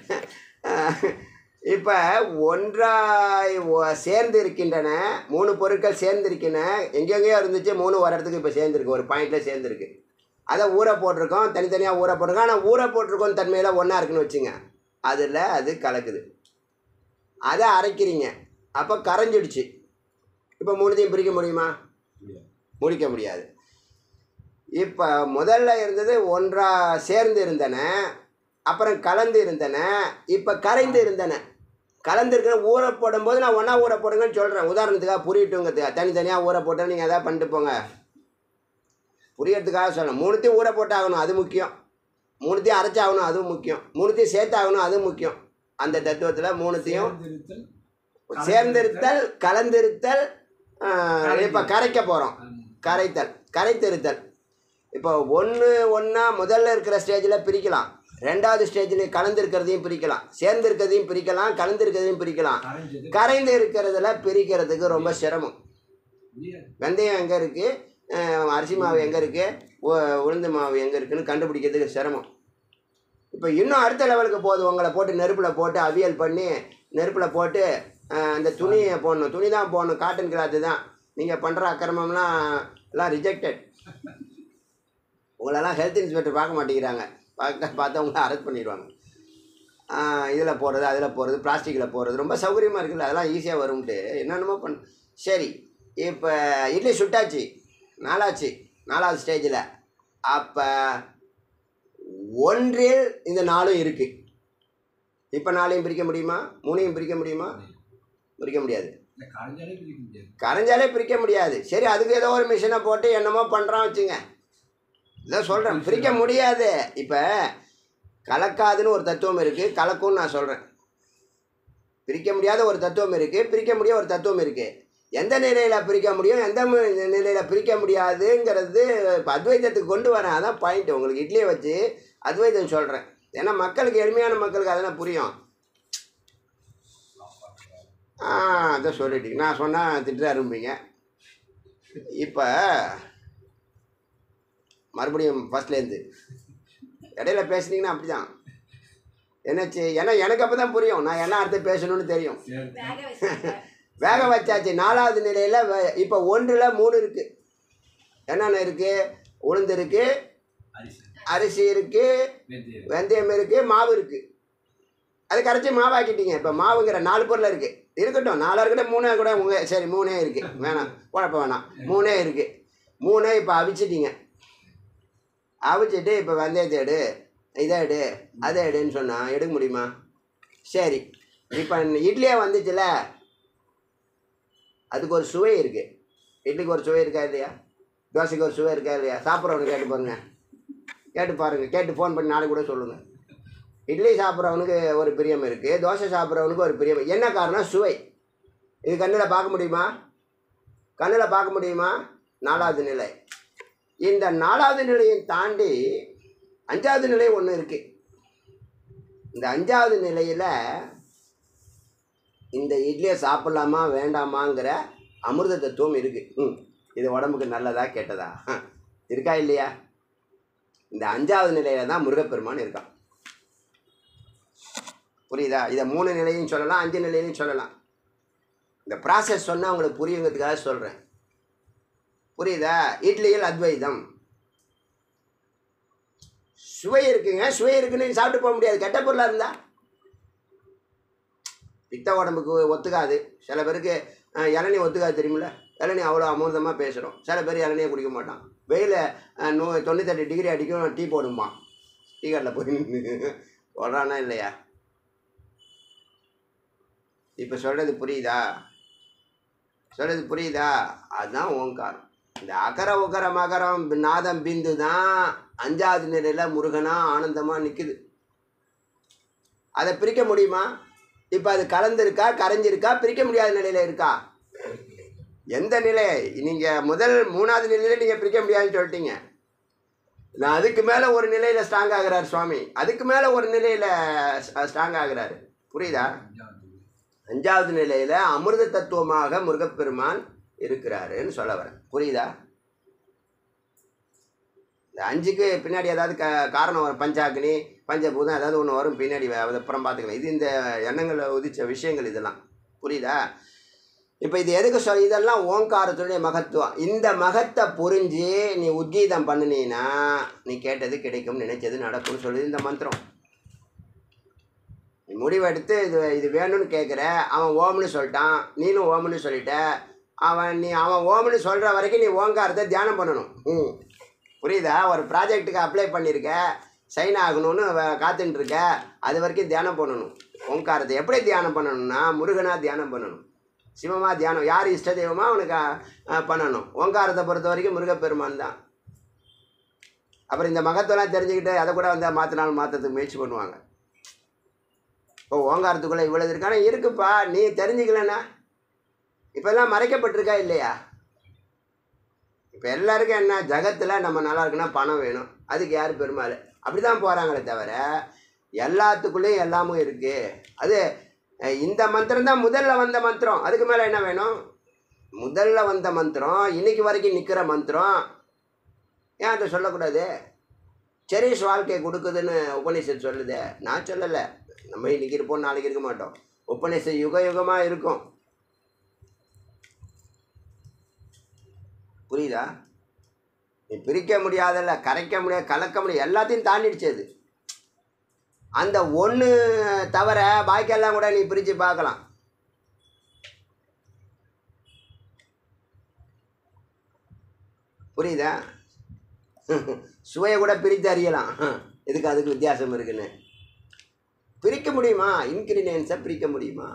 இப்போ ஒன்றாய் ஒ- சேர்ந்து இருக்கின்றன மூணு பொருட்கள் சேர்ந்து இருக்கின்றன எங்கெங்கேயோ இருந்துச்சு மூணு ஒரு இடத்துக்கு இப்போ சேர்ந்துருக்கு ஒரு பாயிண்டில் சேர்ந்துருக்கு அதை ஊற போட்டிருக்கோம் தனித்தனியாக ஊற போட்டிருக்கோம் ஆனால் ஊற போட்டிருக்கோம் தன்மையில் ஒன்றா இருக்குன்னு வச்சுங்க அதில் அது கலக்குது அதை அரைக்கிறீங்க அப்போ கரைஞ்சிடுச்சு இப்போ மூணுத்தையும் பிரிக்க முடியுமா முடிக்க முடியாது இப்போ முதல்ல இருந்தது ஒன்றா சேர்ந்து இருந்தன அப்புறம் கலந்து இருந்தன இப்போ கரைந்து இருந்தன கலந்து இருக்கிற ஊற போடும்போது நான் ஒன்றா ஊற போடுங்கன்னு சொல்கிறேன் உதாரணத்துக்காக புரியட்டுங்கிறதுக்காக தனித்தனியாக ஊற போட்டால் நீங்கள் எதாவது பண்ணிட்டு போங்க புரியறதுக்காக சொல்கிறேன் மூணுத்தையும் ஊற போட்டாகணும் அது முக்கியம் மூணுத்தையும் அரைச்சாகணும் அதுவும் முக்கியம் மூணுத்தையும் சேர்த்தாகணும் அதுவும் முக்கியம் அந்த தத்துவத்தில் மூணுத்தையும் சேர்ந்திருத்தல் கலந்திருத்தல் இப்போ கரைக்க போகிறோம் கரைத்தல் கரைத்திருத்தல் இப்போ ஒன்று ஒன்றா முதல்ல இருக்கிற ஸ்டேஜில் பிரிக்கலாம் ரெண்டாவது ஸ்டேஜில் கலந்துருக்கிறதையும் பிரிக்கலாம் சேர்ந்திருக்கிறதையும் பிரிக்கலாம் கலந்துருக்கிறதையும் பிரிக்கலாம் கரைந்து இருக்கிறதுல பிரிக்கிறதுக்கு ரொம்ப சிரமம் வெந்தயம் எங்கே இருக்குது அரிசி மாவு எங்கே இருக்குது உளுந்து மாவு எங்கே இருக்குன்னு கண்டுபிடிக்கிறதுக்கு சிரமம் இப்போ இன்னும் அடுத்த லெவலுக்கு போகுது உங்களை போட்டு நெருப்பில் போட்டு அவியல் பண்ணி நெருப்பில் போட்டு அஹ், அந்த துணியை போடணும் துணி தான் போடணும் காட்டன் கிளாத்து தான் நீங்கள் பண்ணுற அக்கிரமம்லாம் எல்லாம் ரிஜெக்டட் உங்களெல்லாம் ஹெல்த் இன்ஸ்பெக்டர் பார்க்க மாட்டேங்கிறாங்க பார்க்க பார்த்தா உங்களை அரெஸ்ட் பண்ணிடுவாங்க இதில் போடுறது அதில் போடுறது பிளாஸ்டிக்கில் போடுறது ரொம்ப சௌகரியமாக இருக்குல்ல அதெல்லாம் ஈஸியாக வரும்ட்டு என்னென்னமோ பண்ண சரி இப்போ இட்லி சுட்டாச்சு நாலாச்சு நாலாவது ஸ்டேஜில் அப்போ ஒன்றில் இந்த நாலும் இருக்குது இப்போ நாளையும் பிரிக்க முடியுமா மூணையும் பிரிக்க முடியுமா பிரிக்க முடியாது கரைஞ்சாலே பிரிக்க முடியாது சரி அதுக்கு ஏதோ ஒரு மிஷினை போட்டு என்னமோ பண்ணுறான் வச்சுங்க இதை சொல்கிறேன் பிரிக்க முடியாது இப்போ கலக்காதுன்னு ஒரு தத்துவம் இருக்குது கலக்கும்னு நான் சொல்கிறேன் பிரிக்க முடியாத ஒரு தத்துவம் இருக்குது பிரிக்க முடியாத ஒரு தத்துவம் இருக்குது எந்த நிலையில் பிரிக்க முடியும் எந்த நிலையில் பிரிக்க முடியாதுங்கிறது இப்போ அத்வைதத்துக்கு கொண்டு வரேன் அதான் பாயிண்ட் உங்களுக்கு இட்லியை வச்சு அத்வைதம் சொல்கிறேன் ஏன்னா மக்களுக்கு எளிமையான மக்களுக்கு அதெல்லாம் புரியும் ஆ அதான் சொல்லிட்டீங்க நான் சொன்னால் திட்டு ஆரம்பிங்க இப்போ மறுபடியும் ஃபஸ்ட்லேருந்து இடையில பேசுனீங்கன்னா அப்படி தான் என்னாச்சு ஏன்னா எனக்கு அப்போ தான் புரியும் நான் என்ன அர்த்தம் பேசணும்னு தெரியும் வேக வச்சுருங்க வேக வச்சாச்சு நாலாவது நிலையில் இப்போ ஒன்றில் மூணு இருக்குது என்னென்ன இருக்குது உளுந்து இருக்குது அரிசி இருக்குது வெந்தயம் இருக்குது மாவு இருக்குது அது கரைச்சி மாவாக்கிட்டீங்க இப்போ மாவுங்கிற நாலு பொருள் இருக்குது இருக்கட்டும் நாலாக இருக்கட்டும் மூணே கூட உங்கள் சரி மூணே இருக்குது வேணாம் குழப்பம் வேணாம் மூணே இருக்குது மூணே இப்போ அவிச்சிட்டீங்க அவிச்சிட்டு இப்போ வெந்தயத்தை எடு இதை எடு அதை எடுன்னு சொன்னால் எடுக்க முடியுமா சரி இப்போ இட்லியே வந்துச்சுல அதுக்கு ஒரு சுவை இருக்குது இட்லிக்கு ஒரு சுவை இருக்கா இல்லையா தோசைக்கு ஒரு சுவை இருக்கா இல்லையா சாப்பிட்றவனு கேட்டு பாருங்க கேட்டு பாருங்கள் கேட்டு ஃபோன் பண்ணி நாளைக்கு கூட சொல்லுங்கள் இட்லி சாப்பிட்றவனுக்கு ஒரு பிரியம் இருக்குது தோசை சாப்பிட்றவனுக்கு ஒரு பிரியம் என்ன காரணம் சுவை இது கண்ணில் பார்க்க முடியுமா கண்ணில் பார்க்க முடியுமா நாலாவது நிலை இந்த நாலாவது நிலையை தாண்டி அஞ்சாவது நிலை ஒன்று இருக்குது இந்த அஞ்சாவது நிலையில் இந்த இட்லியை சாப்பிட்லாமா வேண்டாமாங்கிற அமிர்த தத்துவம் இருக்குது ம் இது உடம்புக்கு நல்லதா கெட்டதா ஹம், இருக்கா இல்லையா இந்த அஞ்சாவது நிலையில தான் முருகப்பெருமான் இருக்கான் புரியுதா இதை மூணு நிலையும் சொல்லலாம் அஞ்சு நிலையிலையும் சொல்லலாம் இந்த ப்ராசஸ் சொன்னால் உங்களுக்கு புரியுங்கிறதுக்காக சொல்கிறேன் புரியுதா இட்லியில் அத்வைதம் சுவை இருக்குங்க சுவை இருக்குன்னு நீ சாப்பிட்டு போக முடியாது கெட்ட பொருளாக இருந்தா பித்த உடம்புக்கு ஒத்துக்காது சில பேருக்கு அஹ், இளநீ ஒத்துக்காது தெரியுமில்ல இளநீ அவ்வளோ அமிர்தமாக பேசுகிறோம் சில பேர் இளநியை குடிக்க மாட்டான் வெயில் நூ தொண்ணூத்தெட்டு டிகிரி அடிக்கும் டீ போடுமா டீ கடையில் போய் நின்று போடுறானா இல்லையா இப்போ சொல்கிறது புரியுதா சொல்கிறது புரியுதா அதுதான் ஓங்காரம் இந்த அகர உகர மகரம் நாதம் பிந்து தான் அஞ்சாவது நிலையில் முருகனா ஆனந்தமாக நிற்குது அதை பிரிக்க முடியுமா இப்போ அது கலந்துருக்கா கரைஞ்சிருக்கா பிரிக்க முடியாத நிலையில் இருக்கா எந்த நிலை நீங்கள் முதல் மூணாவது நிலையில் நீங்கள் பிரிக்க முடியாதுன்னு சொல்லிட்டீங்க நான் அதுக்கு மேலே ஒரு நிலையில் ஸ்ட்ராங் ஆகுறாரு சுவாமி அதுக்கு மேலே ஒரு நிலையில் ஸ்ட்ராங் ஆகுறாரு புரியுதா அஞ்சாவது நிலையில் அமிர்த தத்துவமாக முருகப்பெருமான் இருக்கிறாருன்னு சொல்ல வரேன் புரியுதா இந்த அஞ்சுக்கு பின்னாடி ஏதாவது க காரணம் வரும் பஞ்சாக்னி பஞ்சபூதம் ஏதாவது ஒன்று வரும் பின்னாடி வ- அதை அப்புறம் பார்த்துக்கலாம் இது இந்த எண்ணங்களில் உதிச்ச விஷயங்கள் இதெல்லாம் புரியுதா இப்போ இது எதுக்கு சொல் இதெல்லாம் ஓங்காரத்துடைய மகத்துவம் இந்த மகத்தை புரிஞ்சு நீ உத்கீதம் பண்ணினீன்னா நீ கேட்டது கிடைக்கும் நினைச்சது நடக்கும்னு சொல்லுது இந்த மந்திரம் நீ முடிவெடுத்து இது இது வேணும்னு கேட்குற அவன் ஓம்னு சொல்லிட்டான் நீனும் ஓம்னு சொல்லிட்ட அவன் நீ அவன் ஓம்னு சொல்கிற வரைக்கும் நீ ஓங்காரத்தை தியானம் பண்ணணும் ம் புரியுதா ஒரு ப்ராஜெக்ட்டுக்கு அப்ளை பண்ணியிருக்க சைன் ஆகணும்னு வ- காத்துட்டு இருக்க அது வரைக்கும் தியானம் பண்ணணும் ஓங்காரத்தை எப்படி தியானம் பண்ணணும்னா முருகனாக தியானம் பண்ணணும் சிவமா தியானம் யார் இஷ்ட தெய்வமா அவனுக்கு அஹ், பண்ணணும் ஓங்காரத்தை பொறுத்த வரைக்கும் முருகப்பெருமான் தான் அப்புறம் இந்த மகத்தெல்லாம் தெரிஞ்சுக்கிட்டு அதை கூட வந்து மாற்றினாலும் மாற்றத்துக்கு முயற்சி பண்ணுவாங்க இப்போ ஓங்காரத்துக்குள்ளே இவ்வளவு இருக்கானா இருக்குப்பா நீ தெரிஞ்சுக்கலன்னா இப்போல்லாம் மறைக்கப்பட்டிருக்கா இல்லையா இப்போ எல்லாருக்கும் என்ன ஜகத்தில் நம்ம நல்லா இருக்குன்னா பணம் வேணும் அதுக்கு யார் பெருமாள் அப்படி தான் போகிறாங்களே தவிர எல்லாத்துக்குள்ளேயும் எல்லாமும் இருக்குது அது அஹ், இந்த மந்திரம் தான் முதல்ல வந்த மந்திரம் அதுக்கு மேலே என்ன வேணும் முதல்ல வந்த மந்திரம் இன்னைக்கு வரைக்கும் நிற்கிற மந்திரம் ஏன் அதை சொல்லக்கூடாது செரிஷ் வாழ்க்கை கொடுக்குதுன்னு உபநிஷத் சொல்லுதே நான் சொல்லலை நம்ம இன்னைக்கு இருப்போம் நாளைக்கு இருக்க மாட்டோம் உபநிஷத் யுக யுகமாக இருக்கும் புரியுதா நீ பிரிக்க முடியாதல்ல கரைக்க முடியாது கலக்க முடியாது எல்லாத்தையும் தாண்டிடுச்சு அது அந்த ஒன்று தவிர பாக்கியெல்லாம் கூட நீ பிரித்து பார்க்கலாம் புரியுதா சுவையை கூட பிரித்து அறியலாம் இதுக்கு அதுக்கு வித்தியாசம் இருக்குன்னு பிரிக்க முடியுமா இன்கிரீடியன்ஸை பிரிக்க முடியுமா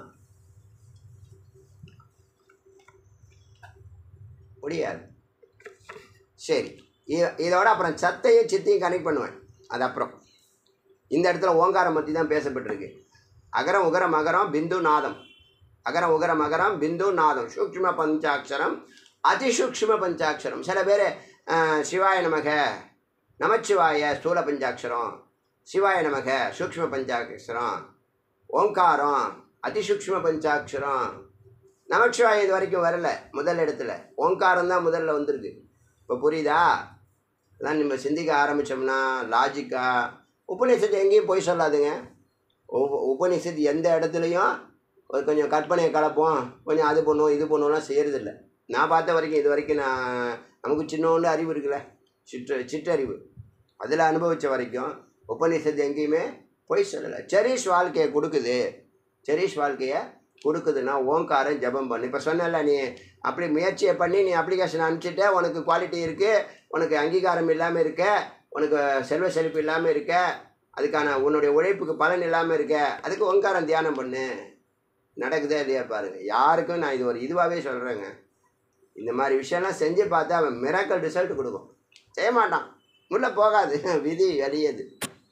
முடியாது சரி இ- இதோட அப்புறம் சத்தையும் சித்தையும் கனெக்ட் பண்ணுவேன் அது அப்புறம் இந்த இடத்துல ஓங்காரம் பற்றி தான் பேசப்பட்டிருக்கு அகரம் உகரம் அகரம் பிந்து நாதம் அகரம் உகரம் அகரம் பிந்து நாதம் சூக்ஷ்ம பஞ்சாட்சரம் அதிசூக்ஷ்ம பஞ்சாட்சரம் சில பேர் சிவாய நமக நமச்சிவாய ஸ்தூல பஞ்சாட்சரம் சிவாய நமக சூக்ஷ்ம பஞ்சாட்சரம் ஓங்காரம் அதிசூக்ஷ்ம பஞ்சாட்சரம் நமச்சிவாய இது வரைக்கும் வரல முதல் இடத்துல ஓங்காரம் தான் முதல்ல வந்திருக்கு இப்போ புரியுதா அதான் நம்ம சிந்திக்க ஆரம்பித்தோம்னா லாஜிக்காக உபநிஷத்து எங்கேயும் போய் சொல்லாதுங்க உப உபநிஷத்து எந்த இடத்துலையும் ஒரு கொஞ்சம் கற்பனையை கலப்போம் கொஞ்சம் அது பண்ணுவோம் இது பண்ணுவோம்லாம் செய்கிறதில்ல நான் பார்த்த வரைக்கும் இது வரைக்கும் நான் நமக்கு சின்னோண்டு அறிவு இருக்குல்ல சிற்று சிற்றறிவு அதில் அனுபவித்த வரைக்கும் உபநிஷத்து எங்கேயுமே பொய் சொல்லலை செரிஷ் வாழ்க்கையை கொடுக்குது செரிஷ் வாழ்க்கையை கொடுக்குதுன்னா ஓங்காரம் ஜெபம் பண்ணு இப்போ சொன்னல நீ அப்படி முயற்சியை பண்ணி நீ அப்ளிகேஷன் அனுப்பிச்சிட்ட உனக்கு குவாலிட்டி இருக்குது உனக்கு அங்கீகாரம் இல்லாமல் இருக்க உனக்கு செல்வ செழிப்பு இல்லாமல் இருக்க அதுக்கான உன்னுடைய உழைப்புக்கு பலன் இல்லாமல் இருக்க அதுக்கு ஓங்காரம் தியானம் பண்ணு நடக்குதா இல்லையா பாருங்க யாருக்கும் நான் இது ஒரு இதுவாகவே சொல்கிறேங்க இந்த மாதிரி விஷயம்லாம் செஞ்சு பார்த்தா அவன் மிராக்கல் ரிசல்ட் கொடுக்கும் செய்ய மாட்டான் உள்ளே போகாது விதி அடியது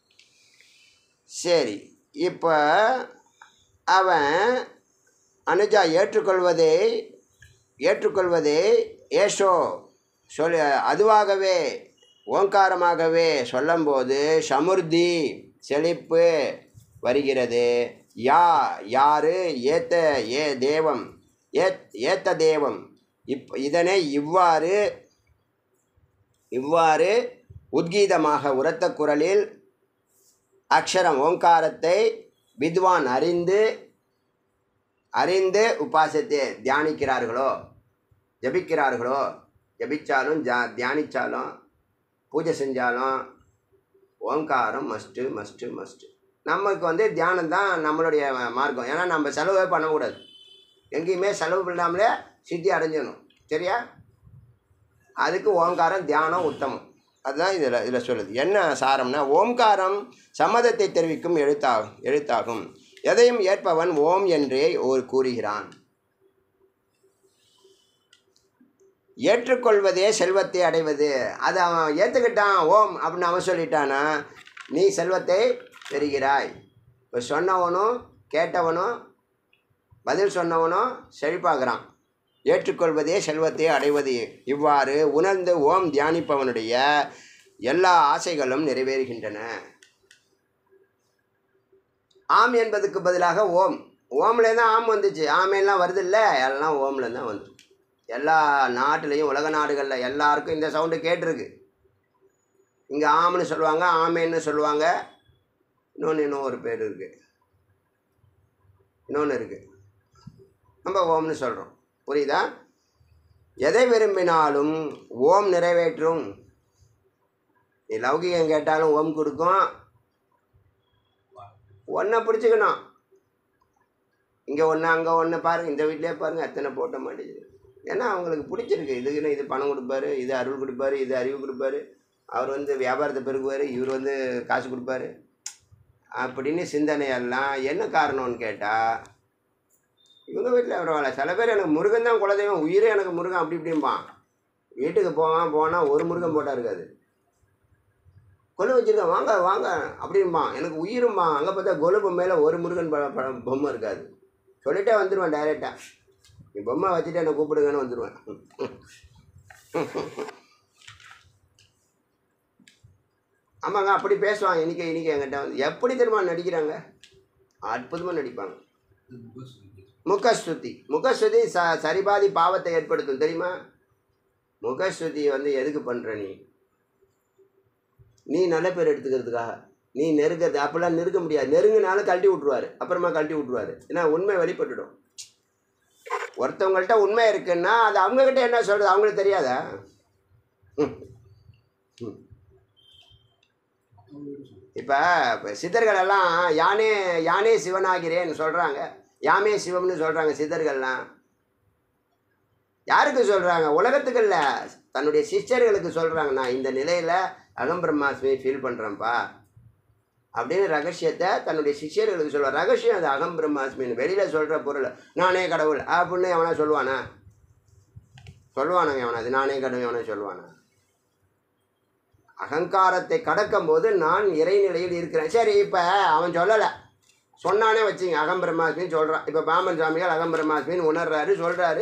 சரி இப்போ அவன் அனுஜா ஏற்றுக்கொள்வதே ஏற்றுக்கொள்வதே ஏஷோ சொல் அதுவாகவே ஓங்காரமாகவே சொல்லும்போது சமுர்த்தி செழிப்பு வருகிறது யா யாரு ஏத்த ஏ தேவம் ஏத் ஏத்த தேவம் இப் இதனை இவ்வாறு இவ்வாறு உத்கீதமாக உரத்த குரலில் அக்ஷரம் ஓங்காரத்தை வித்வான் அறிந்து அறிந்து உபாசத்தை தியானிக்கிறார்களோ ஜபிக்கிறார்களோ ஜபிச்சாலும் ஜா தியானிச்சாலும் பூஜை செஞ்சாலும் ஓங்காரம் மஸ்ட்டு மஸ்ட்டு மஸ்ட்டு நமக்கு வந்து தியானம் தான் நம்மளுடைய மார்க்கம் ஏன்னா நம்ம செலவே பண்ணக்கூடாது எங்கேயுமே செலவு பண்ணாமலே சித்தி அடைஞ்சிடணும் சரியா அதுக்கு ஓங்காரம் தியானம் உத்தமம் அதுதான் இதில் இதில் சொல்லுது என்ன சாரம்னா ஓம்காரம் சம்மதத்தை தெரிவிக்கும் எழுத்தாகும் எழுத்தாகும் எதையும் ஏற்பவன் ஓம் என்றே ஒரு கூறுகிறான் ஏற்றுக்கொள்வதே செல்வத்தை அடைவது அது அவன் ஏற்றுக்கிட்டான் ஓம் அப்படின்னு அவன் சொல்லிட்டானா நீ செல்வத்தை பெறுகிறாய் இப்போ சொன்னவனும் கேட்டவனும் பதில் சொன்னவனும் செழிப்பாகிறான் ஏற்றுக்கொள்வதே செல்வத்தை அடைவது இவ்வாறு உணர்ந்து ஓம் தியானிப்பவனுடைய எல்லா ஆசைகளும் நிறைவேறுகின்றன ஆம் என்பதுக்கு பதிலாக ஓம் ஓம்ல தான் ஆம் வந்துச்சு ஆமையெல்லாம் வருது இல்லை எல்லாம் ஓம்ல தான் வந்துச்சு எல்லா நாட்டிலையும் உலக நாடுகளில் எல்லாருக்கும் இந்த சவுண்டு கேட்டிருக்கு இங்கே ஆம்னு சொல்லுவாங்க ஆமேன்னு சொல்லுவாங்க இன்னொன்று இன்னும் ஒரு பேர் இருக்குது இன்னொன்று இருக்குது நம்ம ஓம்னு சொல்கிறோம் புரியுதா எதை விரும்பினாலும் ஓம் நிறைவேற்றும் நீ லௌகிகம் கேட்டாலும் ஓம் கொடுக்கும் ஒன்றை பிடிச்சிக்கணும் இங்கே ஒன்று அங்கே ஒன்று பாருங்க இந்த வீட்டிலே பாருங்கள் எத்தனை போட்ட மாட்டேங்குது ஏன்னா அவங்களுக்கு பிடிச்சிருக்கு இதுக்குன்னு இது பணம் கொடுப்பாரு இது அருள் கொடுப்பாரு இது அறிவு கொடுப்பாரு அவர் வந்து வியாபாரத்தை பெருக்குவார் இவர் வந்து காசு கொடுப்பாரு அப்படின்னு சிந்தனையெல்லாம் என்ன காரணம்னு கேட்டால் இவங்க வீட்டில் பரவாயில்ல சில பேர் எனக்கு முருகன் தான் குலதெய்வம் உயிரே எனக்கு முருகன் அப்படி இப்படிம்பான் வீட்டுக்கு போவான் போனால் ஒரு முருகன் போட்டா இருக்காது கொலு வச்சிருக்கேன் வாங்க வாங்க அப்படிம்பான் எனக்கு உயிரும்மா அங்கே பார்த்தா கொலு மேலே ஒரு முருகன் ப- படம் பொம்மை இருக்காது சொல்லிட்டே வந்துடுவேன் டைரெக்டாக நீ பொம்மை வச்சுட்டு என்னை கூப்பிடுங்கன்னு வந்துடுவேன் ஆமாங்க அப்படி பேசுவாங்க இன்னைக்கு இன்னைக்கு என்கிட்ட வந்து எப்படி தெரியுமா நடிக்கிறாங்க அற்புதமாக நடிப்பாங்க முகஸ்துதி முகஸ்துதி ச சரிபாதி பாவத்தை ஏற்படுத்தும் தெரியுமா முகஸ்துதி வந்து எதுக்கு பண்ணுற நீ நீ நல்ல பேர் எடுத்துக்கிறதுக்காக நீ நெருக்கிறது அப்போல்லாம் நெருக்க முடியாது நெருங்கினாலும் கழட்டி விட்ருவாரு அப்புறமா கழட்டி விட்ருவாரு ஏன்னா உண்மை வெளிப்பட்டுடும் ஒருத்தவங்கள்ட்ட உண்மை இருக்குன்னா அது அவங்கக்கிட்ட என்ன சொல்கிறது அவங்களுக்கு தெரியாதா ம். ம். இப்போ இப்போ சித்தர்கள் எல்லாம் யானே யானே சிவனாகிறேன்னு சொல்கிறாங்க யாமே சிவம்னு சொல்கிறாங்க சித்தர்கள்லாம் யாருக்கு சொல்கிறாங்க உலகத்துக்கு இல்லை தன்னுடைய சிஷ்யர்களுக்கு சொல்கிறாங்க நான் இந்த நிலையில் அகம் பிரம்மாஸ்மி ஃபீல் பண்ணுறேன்ப்பா அப்படின்னு ரகசியத்தை தன்னுடைய சிஷ்யர்களுக்கு சொல்லுவார் ரகசியம் அது அகம் பிரம்மாஸ்மின்னு வெளியில் சொல்கிற பொருள் நானே கடவுள் அப்படின்னு எவனா சொல்லுவானா சொல்லுவானுங்க எவனா அது நானே கடவுள் எவனா சொல்லுவானா அகங்காரத்தை கடக்கும்போது நான் இறைநிலையில் இருக்கிறேன் சரி இப்போ அவன் சொல்லலை சொன்னானே வச்சுங்க அகம் பிரம்மாஸ்மின்னு சொல்கிறான் இப்போ பாமன் சுவாமிகள் அகம் பிரம்மாஸ்மின்னு உணர்றாரு சொல்கிறாரு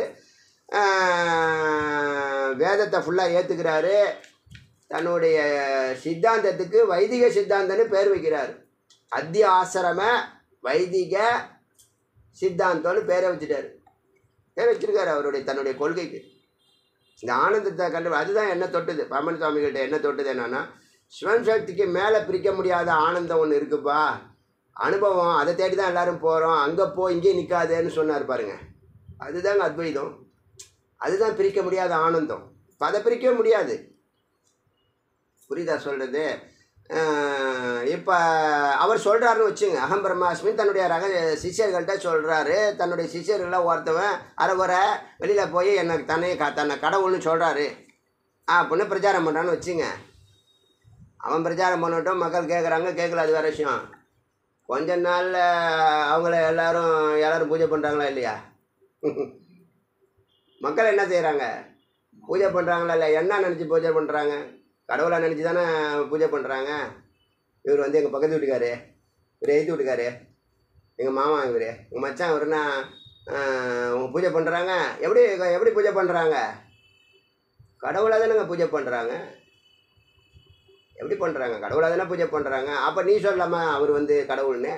வேதத்தை ஃபுல்லாக ஏற்றுக்கிறாரு தன்னுடைய சித்தாந்தத்துக்கு வைதிக சித்தாந்தம்னு பேர் வைக்கிறார் அத்திய ஆசிரம வைதிக சித்தாந்தம்னு பேரை வச்சுட்டாரு பேர் வச்சிருக்காரு அவருடைய தன்னுடைய கொள்கைக்கு இந்த ஆனந்தத்தை கண்டு அதுதான் என்ன தொட்டுது பமன் சுவாமிகிட்ட என்ன தொட்டுது என்னன்னா சிவன் சக்திக்கு மேலே பிரிக்க முடியாத ஆனந்தம் ஒன்று இருக்குப்பா அனுபவம் அதை தேடி தான் எல்லாரும் போகிறோம் அங்கே போ இங்கே நிற்காதேன்னு சொன்னார் பாருங்க அதுதாங்க அத்வைதம் அதுதான் பிரிக்க முடியாத ஆனந்தம் இப்போ அதை பிரிக்கவே முடியாது புரியுதா சொல்கிறது இப்போ அவர் சொல்கிறாருன்னு வச்சுங்க அகம் பிரம்மாஸ்மின் தன்னுடைய ரக சிஷ்யர்கள்ட்ட சொல்கிறாரு தன்னுடைய சிஷ்யர்களில் ஒருத்தவன் அரைகுறை வெளியில் போய் எனக்கு தன்னை க தன்னை கடவுள்னு சொல்கிறாரு அப்படின்னு பிரச்சாரம் பண்ணுறான்னு வச்சுங்க அவன் பிரச்சாரம் பண்ணட்டும் மக்கள் கேட்குறாங்க கேட்கல அது வேறு விஷயம் கொஞ்ச நாளில் அவங்கள எல்லாரும் எல்லாரும் பூஜை பண்ணுறாங்களா இல்லையா மக்கள் என்ன செய்கிறாங்க பூஜை பண்ணுறாங்களா இல்லை என்ன நினச்சி பூஜை பண்ணுறாங்க கடவுளை நினச்சி தானே பூஜை பண்ணுறாங்க இவர் வந்து எங்கள் பக்கத்து வீட்டுக்காரு இவர் எழுத்து வீட்டுக்காரு எங்கள் மாமா இவர் உங்கள் மச்சான் இவருன்னா உங்கள் பூஜை பண்ணுறாங்க எப்படி எப்படி பூஜை பண்ணுறாங்க கடவுளாக தானேங்க பூஜை பண்ணுறாங்க எப்படி பண்ணுறாங்க கடவுளாக தானே பூஜை பண்ணுறாங்க அப்போ நீ சொல்லாமா அவர் வந்து கடவுள்னு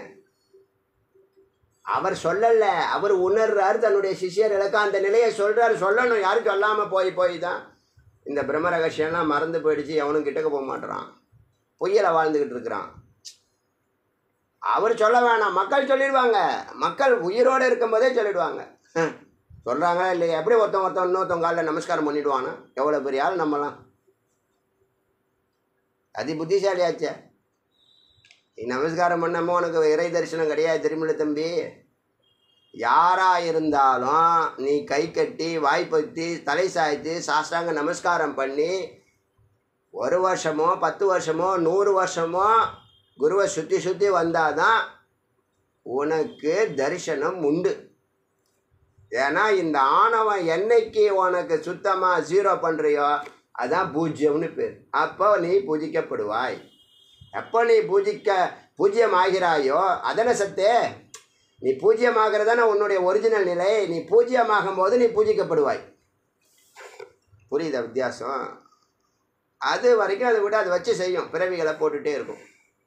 அவர் சொல்லல அவர் உணர்றாரு தன்னுடைய சிஷியர்களுக்கு அந்த நிலையை சொல்றாரு சொல்லணும் யாரும் சொல்லாமல் போய் போய் தான் இந்த பிரம்ம ரகசியம்லாம் மறந்து போயிடுச்சு எவனும் கிட்டக்க போக மாட்றான் பொய்யலை வாழ்ந்துக்கிட்டு இருக்கிறான் அவர் சொல்ல வேணாம் மக்கள் சொல்லிடுவாங்க மக்கள் உயிரோடு இருக்கும்போதே சொல்லிடுவாங்க சொல்கிறாங்களா இல்லையா எப்படி ஒருத்தன் ஒருத்தன் இன்னொருத்தவங்க காலில் நமஸ்காரம் பண்ணிடுவானா எவ்வளோ பெரிய ஆள் நம்மலாம் அதி புத்திசாலியாச்சே நீ நமஸ்காரம் பண்ணாமல் உனக்கு இறை தரிசனம் கிடையாது திருமல தம்பி யாராக இருந்தாலும் நீ கை கட்டி வாய்ப்பத்தி தலை சாய்த்து சாஸ்தாங்க நமஸ்காரம் பண்ணி ஒரு வருஷமோ பத்து வருஷமோ நூறு வருஷமோ குருவை சுற்றி சுற்றி வந்தாதான் உனக்கு தரிசனம் உண்டு ஏன்னா இந்த ஆணவம் என்னைக்கு உனக்கு சுத்தமாக ஜீரோ பண்ணுறியோ அதான் பூஜ்யம்னு பேர் அப்போ நீ பூஜிக்கப்படுவாய் எப்போ நீ பூஜிக்க பூஜ்யம் ஆகிறாயோ அதன சத்தே நீ பூஜ்யமாகிறதான உன்னுடைய ஒரிஜினல் நிலை நீ பூஜ்யமாகும் போது நீ பூஜிக்கப்படுவாய் புரியுதா வித்தியாசம் அது வரைக்கும் அதை விட அதை வச்சு செய்யும் பிறவிகளை போட்டுகிட்டே இருக்கும்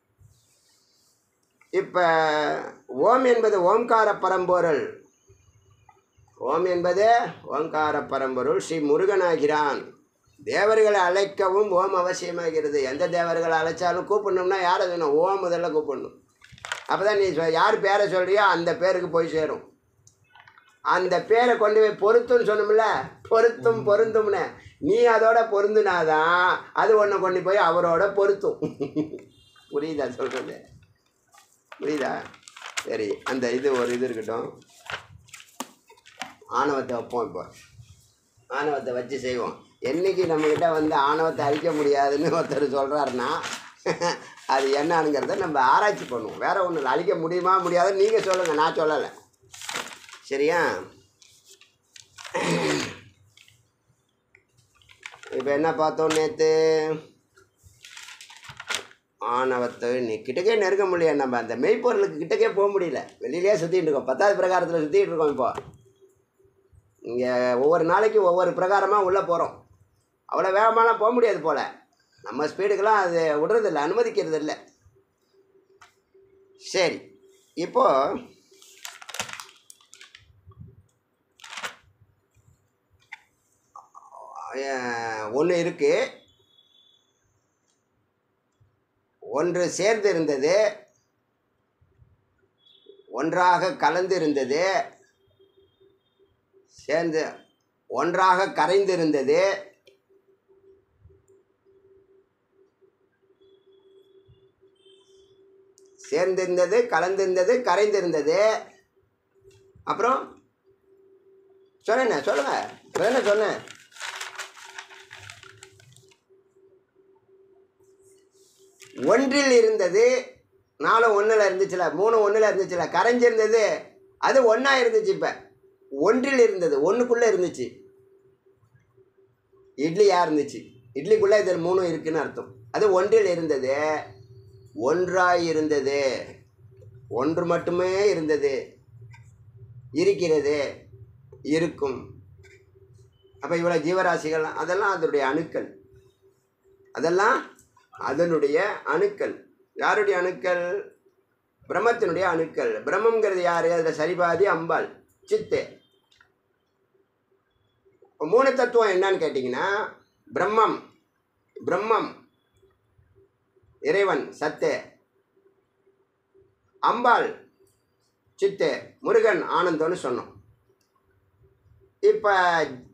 இப்போ ஓம் என்பது ஓம்கார பரம்பொருள் ஓம் என்பது ஓங்கார பரம்பொருள் ஸ்ரீ முருகனாகிறான் தேவர்களை அழைக்கவும் ஓம் அவசியமாகிறது எந்த தேவர்களை அழைச்சாலும் கூப்பிடணும்னா யாரை சொல்லணும் ஓம் முதல்ல கூப்பிடணும் அப்போ தான் நீ சொ- யார் பேரை சொல்கிறியோ அந்த பேருக்கு போய் சேரும் அந்த பேரை கொண்டு போய் பொருத்தும்னு சொன்னோம்ல பொருத்தும் பொருந்தும்னு நீ அதோட பொருந்துனாதான் அது ஒன்று கொண்டு போய் அவரோட பொருத்தும் புரியுதா சொல்கிறது புரியுதா சரி அந்த இது ஒரு இது இருக்கட்டும் ஆணவத்தை வைப்போம் இப்போ ஆணவத்தை வச்சு செய்வோம் என்னைக்கு நம்மக்கிட்ட வந்து ஆணவத்தை அழிக்க முடியாதுன்னு ஒருத்தர் சொல்கிறாருன்னா அது என்னங்கிறத நம்ம ஆராய்ச்சி பண்ணுவோம் வேற ஒன்றும் இல்லை அழிக்க முடியுமா முடியாதுன்னு நீங்கள் சொல்லுங்கள் நான் சொல்லலை சரியா இப்போ என்ன பார்த்தோம் நேற்று ஆணவத்தை நீ கிட்டக்கே நெருங்க முடியல நம்ம அந்த மெய்ப்பொருளுக்கு கிட்டக்கே போக முடியல வெளியிலே சுற்றிட்டு இருக்கோம் பத்தாவது பிரகாரத்தில் சுற்றிட்டு இருக்கோம் இப்போ இங்கே ஒவ்வொரு நாளைக்கு ஒவ்வொரு பிரகாரமாக உள்ளே போகிறோம் அவ்வளோ வேகமாலாம் போக முடியாது போல் நம்ம ஸ்பீடுக்கெல்லாம் அது விடுறதில்ல அனுமதிக்கிறது இல்லை சரி இப்போ ஒன்று இருக்குது ஒன்று சேர்ந்து இருந்தது ஒன்றாக கலந்து இருந்தது சேர்ந்து ஒன்றாக கரைந்திருந்தது சேர்ந்திருந்தது கலந்திருந்தது கரைந்திருந்தது அப்புறம் சொன்னேண்ணே சொல்லுங்க சொன்ன சொன்னேன் ஒன்றில் இருந்தது நாலு ஒன்றில் இருந்துச்சுல மூணு ஒன்றில் இருந்துச்சுல கரைஞ்சிருந்தது அது ஒன்றா இருந்துச்சு இப்போ ஒன்றில் இருந்தது ஒன்றுக்குள்ளே இருந்துச்சு இட்லியாக இருந்துச்சு இட்லிக்குள்ளே இதில் மூணும் இருக்குன்னு அர்த்தம் அது ஒன்றில் இருந்தது ஒன்றாய் இருந்தது ஒன்று மட்டுமே இருந்தது இருக்கிறது இருக்கும் அப்போ இவ்வளோ ஜீவராசிகள் அதெல்லாம் அதனுடைய அணுக்கள் அதெல்லாம் அதனுடைய அணுக்கள் யாருடைய அணுக்கள் பிரம்மத்தினுடைய அணுக்கள் பிரம்மங்கிறது யாரு அதில் சரிபாதி அம்பாள் சித்து இப்ப மூணு தத்துவம் என்னன்னு கேட்டிங்கன்னா பிரம்மம் பிரம்மம் இறைவன் சத்து அம்பாள் சித்து முருகன் ஆனந்தம்னு சொன்னோம் இப்போ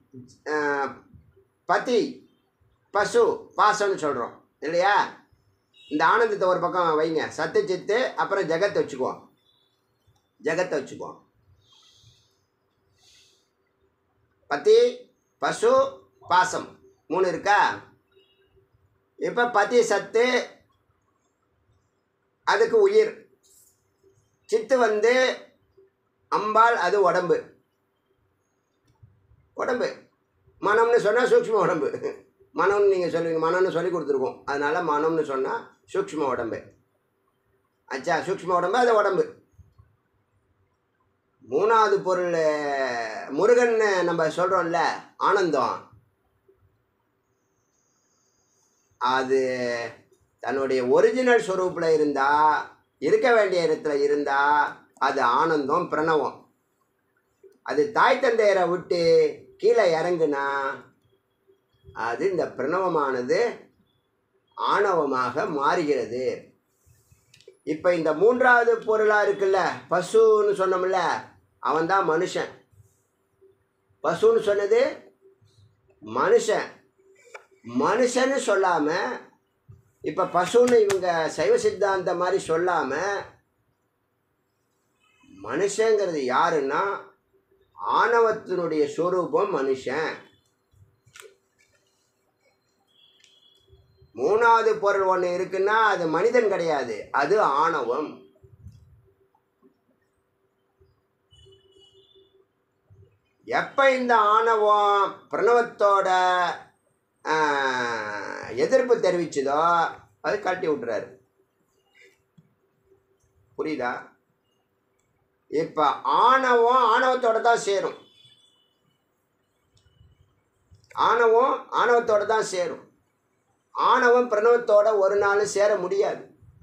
பதி பசு பாசம்னு சொல்கிறோம் இல்லையா இந்த ஆனந்தத்தை ஒரு பக்கம் வைங்க சத்து சித்து அப்புறம் ஜெகத்தை வச்சுக்குவோம் ஜெகத்தை வச்சுக்குவோம் பதி பசு பாசம் மூணு இருக்கா இப்போ பதி சத்து அதுக்கு உயிர் சித்து வந்து அம்பாள் அது உடம்பு உடம்பு மனம்னு சொன்னால் சூக்ஷ்ம உடம்பு மனம்னு நீங்கள் சொல்லுவீங்க மனம்னு சொல்லி கொடுத்துருக்கோம் அதனால மனம்னு சொன்னால் சூக்ஷ்ம உடம்பு அச்சா சூக்ஷ்ம உடம்பு அது உடம்பு மூணாவது பொருள் முருகன் நம்ம சொல்கிறோம்ல ஆனந்தம் அது தன்னுடைய ஒரிஜினல் ஸ்வரூப்பில் இருந்தால் இருக்க வேண்டிய இடத்துல இருந்தால் அது ஆனந்தம் பிரணவம் அது தாய் தந்தையரை விட்டு கீழே இறங்குனா அது இந்த பிரணவமானது ஆணவமாக மாறுகிறது இப்போ இந்த மூன்றாவது பொருளாக இருக்குல்ல பசுன்னு சொன்னோம்ல அவன் தான் மனுஷன் பசுன்னு சொன்னது மனுஷன் மனுஷன்னு சொல்லாமல் இப்போ பசுன்னு இவங்க சைவ சித்தாந்த மாதிரி சொல்லாமல் மனுஷங்கிறது யாருன்னா ஆணவத்தினுடைய ஸ்வரூபம் மனுஷன் மூணாவது பொருள் ஒன்று இருக்குன்னா அது மனிதன் கிடையாது அது ஆணவம் எப்போ இந்த ஆணவம் பிரணவத்தோட ஆஹ், எதிர்ப்பு தெரிவிச்சதோ அது கழட்டி விட்டுறாரு புரியுதா இப்போ ஆணவம் ஆணவத்தோட தான் சேரும் ஆணவம் ஆணவத்தோட தான் சேரும் ஆணவம் பிரணவத்தோட ஒரு நாள் சேர முடியாது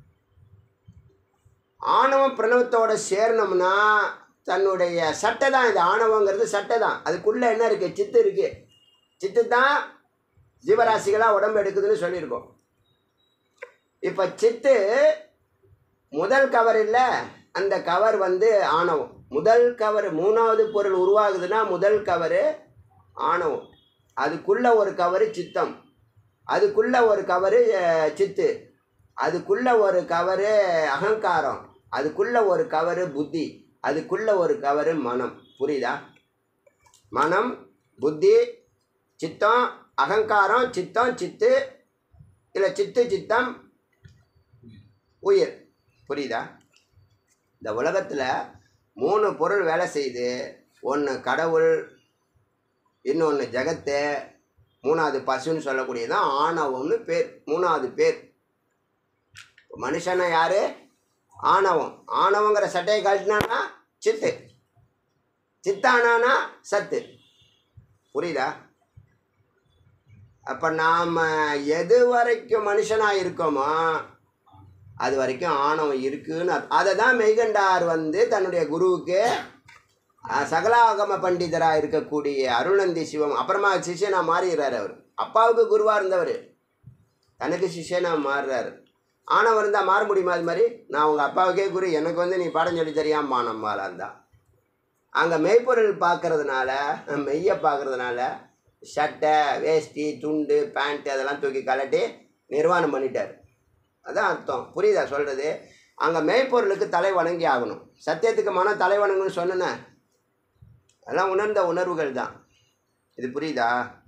ஆணவம் பிரணவத்தோட சேரணும்னா தன்னுடைய சட்டை தான் இது ஆணவங்கிறது சட்டை தான் அதுக்குள்ளே என்ன இருக்குது சித்து இருக்குது சித்து தான் ஜீவராசிகளாக உடம்பு எடுக்குதுன்னு சொல்லியிருக்கோம் இப்போ சித்து முதல் கவர் இல்லை அந்த கவர் வந்து ஆணவம் முதல் கவர் மூணாவது பொருள் உருவாகுதுன்னா முதல் கவரு ஆணவம் அதுக்குள்ள ஒரு கவரு சித்தம் அதுக்குள்ள ஒரு கவரு அஹ், சித்து அதுக்குள்ள ஒரு கவரு அகங்காரம் அதுக்குள்ள ஒரு கவரு புத்தி அதுக்குள்ள ஒரு கவரு மனம் புரியுதா மனம் புத்தி சித்தம் அகங்காரம் சித்தம் சித்து இல்லை சித்து சித்தம் உயிர் புரியுதா இந்த உலகத்தில் மூணு பொருள் வேலை செய்யுது ஒன்று கடவுள் இன்னொன்று ஜெகத்து மூணாவது பசுன்னு சொல்லக்கூடியதான் ஆணவம்னு பேர் மூணாவது பேர் மனுஷனா யாரு ஆணவம் ஆணவங்கிற சட்டையை கழட்டினானா சித்து சித்தானானா சத்து புரியுதா அப்போ நாம் எது வரைக்கும் மனுஷனாக இருக்கோமோ அது வரைக்கும் ஆணவம் இருக்குன்னு அர்த்தம். அதை தான் மெய்கண்டார் வந்து தன்னுடைய குருவுக்கு அஹ், சகலாகம பண்டிதராக இருக்கக்கூடிய அருணந்தி சிவம் அப்புறமா சிஷ்யனாக மாறிடுறாரு அவர் அப்பாவுக்கு குருவாக இருந்தவர் தனக்கு சிஷ்யனாக மாறுறாரு ஆணவம் இருந்தால் மாற முடியுமா அது மாதிரி நான் உங்கள் அப்பாவுக்கே குரு எனக்கு வந்து நீ பாடம் சொல்லி தெரியாமா நம்மளாக இருந்தால் அங்கே மெய்ப்பொருள் பார்க்கறதுனால மெய்யை பார்க்கறதுனால சட்டை வேஷ்டி துண்டு பேண்ட் அதெல்லாம் தூக்கி கலட்டி நிர்வாணம் பண்ணிட்டார் அதான் அர்த்தம் புரியுதா சொல்கிறது அங்கே மெய்ப்பொருளுக்கு தலை வணங்கி ஆகணும் சத்தியத்துக்கு மன தலை வணங்குன்னு சொன்னேன் அதெல்லாம் உணர்ந்த உணர்வுகள் தான் இது புரியுதா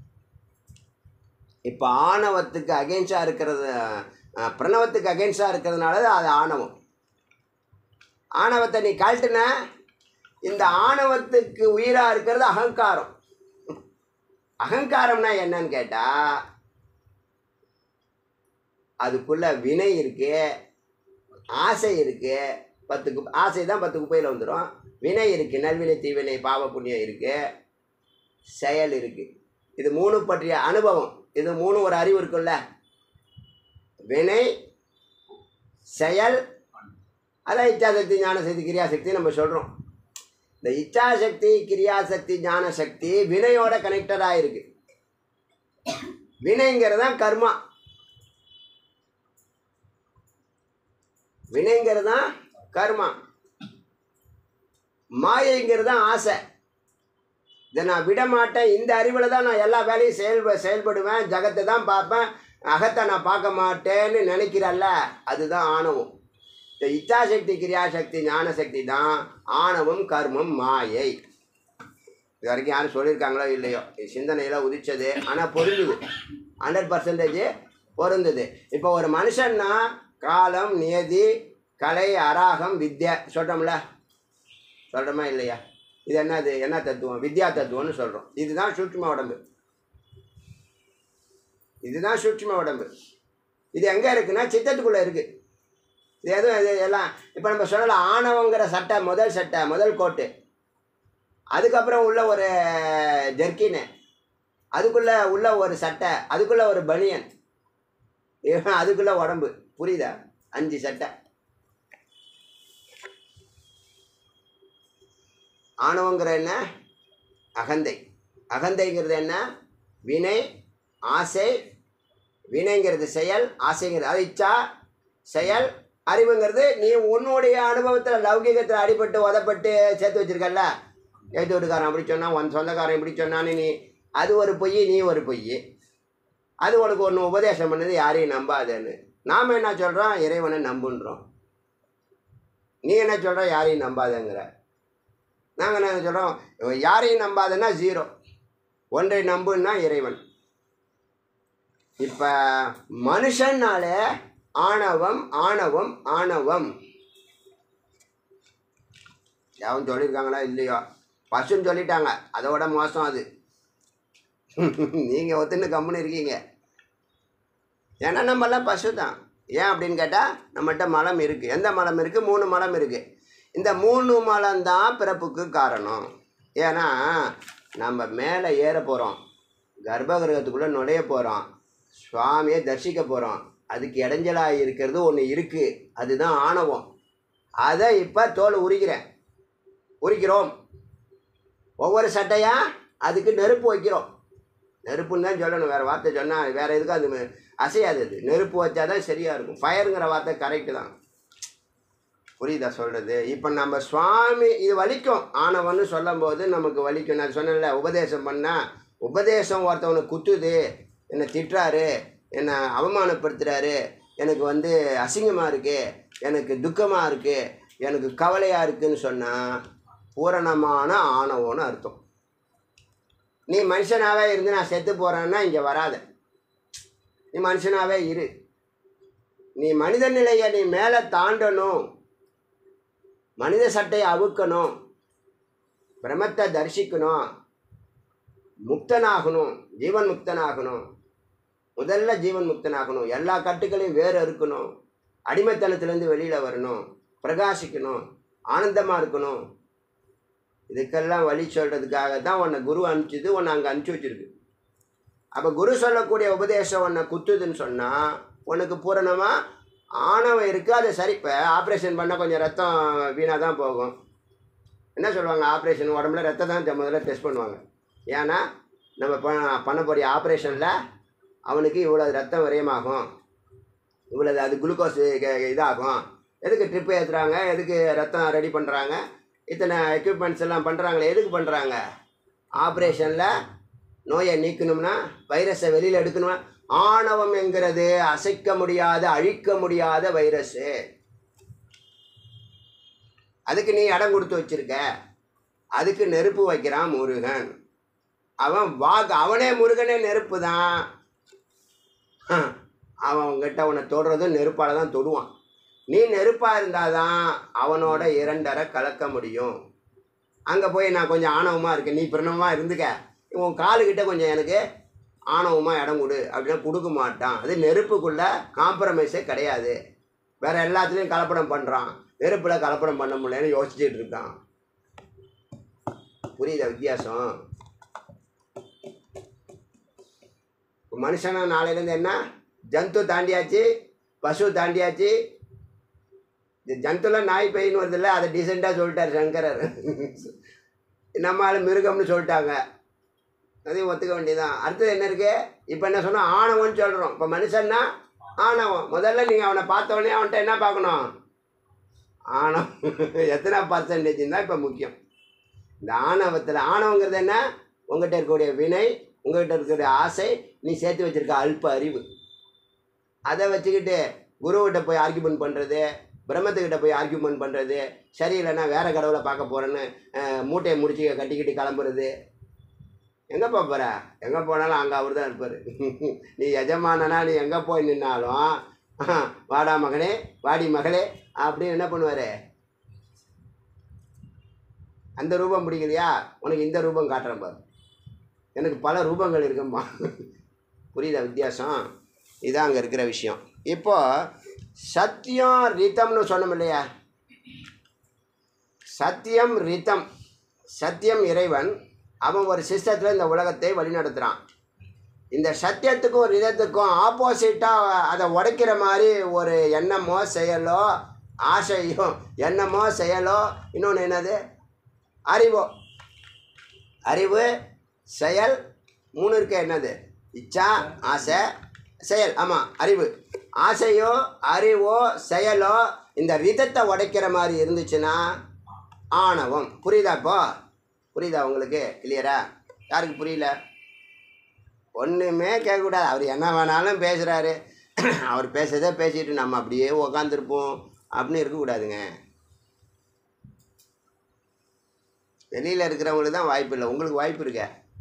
இப்போ ஆணவத்துக்கு அகென்ஸ்டாக இருக்கிறது அஹ், பிரணவத்துக்கு அகென்ஸ்டாக இருக்கிறதுனால தான் அது ஆணவம் ஆணவத்தை நீ கழட்டுன இந்த ஆணவத்துக்கு உயிராக இருக்கிறது அகங்காரம் அகங்காரம்னா என்னன்னு கேட்டால் அதுக்குள்ள வினை இருக்கு ஆசை இருக்கு பத்து குப் ஆசை தான் பத்து குப்பையில் வந்துடும் வினை இருக்கு நல்வினை தீவினை பாவ புண்ணியம் இருக்கு செயல் இருக்கு இது மூணு பற்றிய அனுபவம் இது மூணு ஒரு அறிவு இருக்குல்ல வினை செயல் அதான் இச்சாசக்தி ஞானசக்தி கிரியாசக்தி நம்ம சொல்கிறோம் இந்த இச்சாசக்தி கிரியாசக்தி ஞானசக்தி வினையோட கனெக்டடாக இருக்கு வினைங்கிறது தான் கர்மா வினைங்கிறது தான் கர்மா மாயைங்கிறது தான் ஆசை இதை நான் விட மாட்டேன் இந்த அறிவில் தான் நான் எல்லா வேலையும் செயல் செயல்படுவேன் ஜகத்தை தான் பார்ப்பேன் அகத்தை நான் பார்க்க மாட்டேன்னு நினைக்கிறல்ல அதுதான் ஆணவம் இந்த இச்சாசக்தி கிரியாசக்தி ஞானசக்தி தான் ஆணவம் கர்மம் மாயை இது வரைக்கும் யாரும் சொல்லியிருக்காங்களோ இல்லையோ இது சிந்தனையில் உதிச்சது ஆனால் பொருந்துது ஹண்ட்ரட் பர்சன்டேஜ் பொருந்துது இப்போ ஒரு மனுஷன்னா காலம் நியதி கலை அராகம் வித்யா சொல்கிறோம்ல சொல்கிறோமா இல்லையா இது என்னது என்ன தத்துவம் வித்யா தத்துவம்னு சொல்கிறோம் இதுதான் சூட்சும உடம்பு இதுதான் சூட்சும உடம்பு இது எங்கே இருக்குன்னா சித்தத்துக்குள்ளே இருக்குது இது எதுவும் இது எல்லாம் இப்போ நம்ம சொல்லலாம் ஆணவங்கிற சட்டை முதல் சட்டை முதல் கோட்டு அதுக்கப்புறம் உள்ள ஒரு ஜெர்கினு அதுக்குள்ளே உள்ள ஒரு சட்டை அதுக்குள்ளே ஒரு பனியன் இவன் அதுக்குள்ளே உடம்பு புரியுதா அஞ்சு சட்டை ஆணவங்கிற என்ன அகந்தை அகந்தைங்கிறது என்ன வினை ஆசை வினைங்கிறது செயல் ஆசைங்கிறது அது இச்சா செயல் அறிவுங்கிறது நீ உன்னுடைய அனுபவத்தில் லௌகிகத்தில் அடிபட்டு உதப்பட்டு சேர்த்து வச்சிருக்கல்ல ஏற்று வீட்டுக்காரன் அப்படி சொன்னான் உன் சொந்தக்காரன் இப்படி சொன்னான்னு நீ அது ஒரு பொய் நீ ஒரு பொய் அது உனக்கு ஒன்று உபதேசம் பண்ணது யாரையும் நம்பாதேன்னு நாம் என்ன சொல்கிறோம் இறைவனை நம்புன்றோம் நீ என்ன சொல்கிற யாரையும் நம்பாதேங்கிற நாங்கள் என்ன சொல்கிறோம் யாரையும் நம்பாதேன்னா ஜீரோ ஒன்றை நம்புன்னா இறைவன் இப்போ மனுஷன்னாலே ஆணவம் ஆணவம் ஆணவம் யாவும் சொல்லியிருக்காங்களா இல்லையோ பசுன்னு சொல்லிட்டாங்க அதோட மோசம் அது நீங்கள் ஒத்துன்னு கம்முன்னு இருக்கீங்க ஏன்னா நம்மெல்லாம் பசு தான் ஏன் அப்படின்னு கேட்டால் நம்மகிட்ட மலம் இருக்குது எந்த மலம் இருக்குது மூணு மலம் இருக்குது இந்த மூணு மலம் தான் பிறப்புக்கு காரணம் ஏன்னா நம்ம மேலே ஏற போகிறோம் கர்ப்பகிரகத்துக்குள்ளே நுழைய போகிறோம் சுவாமியை தரிசிக்க போகிறோம் அதுக்கு இடைஞ்சலாக இருக்கிறது ஒன்று இருக்குது அதுதான் ஆணவம் அதை இப்போ தோல் உரிக்கிறேன் உரிக்கிறோம் ஒவ்வொரு சட்டையாக அதுக்கு நெருப்பு வைக்கிறோம் நெருப்புன்னு தான் சொல்லணும் வேறு வார்த்தை சொன்னால் வேறு எதுக்கும் அது ம- அசையாது அது நெருப்பு வச்சா தான் சரியாக இருக்கும் ஃபயருங்கிற வார்த்தை கரெக்டு தான் புரியுதா சொல்கிறது இப்போ நம்ம சுவாமி இது வலிக்கும் ஆனவன்னு சொல்லும்போது நமக்கு வலிக்கும் நான் சொன்னேன்ல உபதேசம் பண்ணால் உபதேசம் ஒருத்தவனுக்கு குத்துது என்னை திட்டுறாரு என்னை அவமானப்படுத்துகிறாரு எனக்கு வந்து அசிங்கமாக இருக்குது எனக்கு துக்கமாக இருக்குது எனக்கு கவலையாக இருக்குன்னு சொன்னால் பூரணமான ஆணவம்னு அர்த்தம் நீ மனுஷனாகவே இருந்து நான் செத்து போகிறேன்னா இங்கே வராத நீ மனுஷனாகவே இரு நீ மனித நிலையை நீ மேலே தாண்டணும் மனித சட்டையை அவுக்கணும் பிரமத்தை தரிசிக்கணும் முக்தனாகணும் ஜீவன் முக்தனாகணும் முதல்ல ஜீவன் முக்தனாகணும் எல்லா கட்டுக்களையும் வேறு இருக்கணும் அடிமைத்தனத்திலேருந்து வெளியில் வரணும் பிரகாசிக்கணும் ஆனந்தமாக இருக்கணும் இதுக்கெல்லாம் வழி சொல்கிறதுக்காக தான் உன்னை குரு அனுப்பிச்சது உன்னை அங்கே அனுப்பிச்சி வச்சிருக்கு அப்போ குரு சொல்லக்கூடிய உபதேசம் உன்னை குத்துதுன்னு சொன்னால் உனக்கு பூரணமாக ஆணவம் இருக்குது அது சரி இப்போ ஆப்ரேஷன் பண்ணால் கொஞ்சம் ரத்தம் வீணாக தான் போகும் என்ன சொல்லுவாங்க ஆப்ரேஷன் உடம்புல ரத்தம் தான் முதல்ல டெஸ்ட் பண்ணுவாங்க ஏன்னா நம்ம ப பண்ணக்கூடிய ஆப்ரேஷனில் அவனுக்கு இவ்வளோ ரத்தம் விரயமாகும் இவ்வளோ அது குளுக்கோஸ் இதாகும் எதுக்கு ட்ரிப்பு ஏற்றுறாங்க எதுக்கு ரத்தம் ரெடி பண்ணுறாங்க இத்தனை எக்யூப்மெண்ட்ஸ் எல்லாம் பண்ணுறாங்களே எதுக்கு பண்ணுறாங்க ஆப்ரேஷனில் நோயை நீக்கணும்னா வைரஸை வெளியில் எடுக்கணும்னா ஆணவம் என்கிறது அசைக்க முடியாத அழிக்க முடியாத வைரஸு அதுக்கு நீ இடம் கொடுத்து வச்சிருக்க அதுக்கு நெருப்பு வைக்கிறான் முருகன் அவன் வாக்கு அவனே முருகனே நெருப்பு தான் அவன் உங்ககிட்ட உன்னை தொடுறதும் நெருப்பால் தான் தொடுவான் நீ நெருப்பாக இருந்தால் தான் அவனோட இரண்டரை கலக்க முடியும் அங்கே போய் நான் கொஞ்சம் ஆணவமாக இருக்கேன் நீ பிரணவமாக இருந்துக்க உன் காலுக்கிட்ட கொஞ்சம் எனக்கு ஆணவமாக இடம் கொடு அப்படின்னா கொடுக்க மாட்டான் அது நெருப்புக்குள்ளே காம்ப்ரமைஸே கிடையாது வேறு எல்லாத்துலேயும் கலப்படம் பண்ணுறான் நெருப்பில் கலப்படம் பண்ண முடியலன்னு யோசிச்சுட்டு இருக்கான் புரியுதா வித்தியாசம் இப்ப மனுஷனா நாளையிலேருந்து என்ன ஜந்து தாண்டியாச்சு பசு தாண்டியாச்சு இந்த ஜந்துல நாய் பெயின் வருதுல்ல அதை டீசெண்டாக சொல்லிட்டார் சங்கரர் நம்ம ஆள் மிருகம்னு சொல்லிட்டாங்க அதையும் ஒத்துக்க வேண்டியதான் அடுத்தது என்ன இருக்கு இப்போ என்ன சொன்னால் ஆணவம்னு சொல்கிறோம் இப்போ மனுஷன்னா ஆணவம் முதல்ல நீங்கள் அவனை பார்த்த உடனே அவன்கிட்ட என்ன பார்க்கணும் ஆணவம் எத்தனை பர்சன்டேஜ் தான் இப்போ முக்கியம் இந்த ஆணவத்தில் ஆணவங்கிறது என்ன உங்கள்கிட்ட இருக்கக்கூடிய வினை உங்கள்கிட்ட இருக்கக்கூடிய ஆசை நீ சேர்த்து வச்சிருக்க அல்ப அறிவு அதை வச்சுக்கிட்டு குருவிட்ட போய் ஆர்கியூமெண்ட் பண்ணுறது பிரம்மத்துக்கிட்ட போய் ஆர்கியூமெண்ட் பண்ணுறது சரியில்லைன்னா வேற கடவுளை பார்க்க போகிறேன்னு மூட்டையை முடிச்சு கட்டிக்கிட்டு கிளம்புறது எங்கேப்பா போகிற எங்கே போனாலும் அங்கே அவர் தான் இருப்பார் நீ எஜமானனா நீ எங்கே போய் நின்னாலும் வாடா மகனே வாடி மகளே அப்படின்னு என்ன பண்ணுவார் அந்த ரூபம் பிடிக்கலையா உனக்கு இந்த ரூபம் காட்டுறேன் பாரு எனக்கு பல ரூபங்கள் இருக்கும்மா புரியுதா வித்தியாசம் இதான் அங்கே இருக்கிற விஷயம் இப்போ சத்தியம் ரிதம்னு சொன்னோம் இல்லையா சத்தியம் ரிதம் சத்தியம் இறைவன் அவன் ஒரு சிஸ்டத்தில் இந்த உலகத்தை வழிநடத்துகிறான் இந்த சத்தியத்துக்கும் ரிதத்துக்கும் ஆப்போசிட்டாக அதை உடைக்கிற மாதிரி ஒரு எண்ணமோ செயலோ ஆசையோ எண்ணமோ செயலோ இன்னொன்று என்னது அறிவோ அறிவு செயல் மூணு இருக்க என்னது இச்சா ஆசை செயல் ஆமாம் அறிவு ஆசையோ அறிவோ செயலோ இந்த ரிதத்தை உடைக்கிற மாதிரி இருந்துச்சுன்னா ஆணவம் புரியுதா இப்போ புரியுதா உங்களுக்கு கிளியரா யாருக்கு புரியல ஒன்றுமே கேட்கக்கூடாது அவர் என்ன வேணாலும் பேசுகிறாரு அவர் பேசுறதே பேசிட்டு நம்ம அப்படியே உக்காந்துருப்போம் அப்படின்னு இருக்கக்கூடாதுங்க வெளியில் இருக்கிறவங்களுக்கு தான் வாய்ப்பு இல்லை உங்களுக்கு வாய்ப்பு இருக்க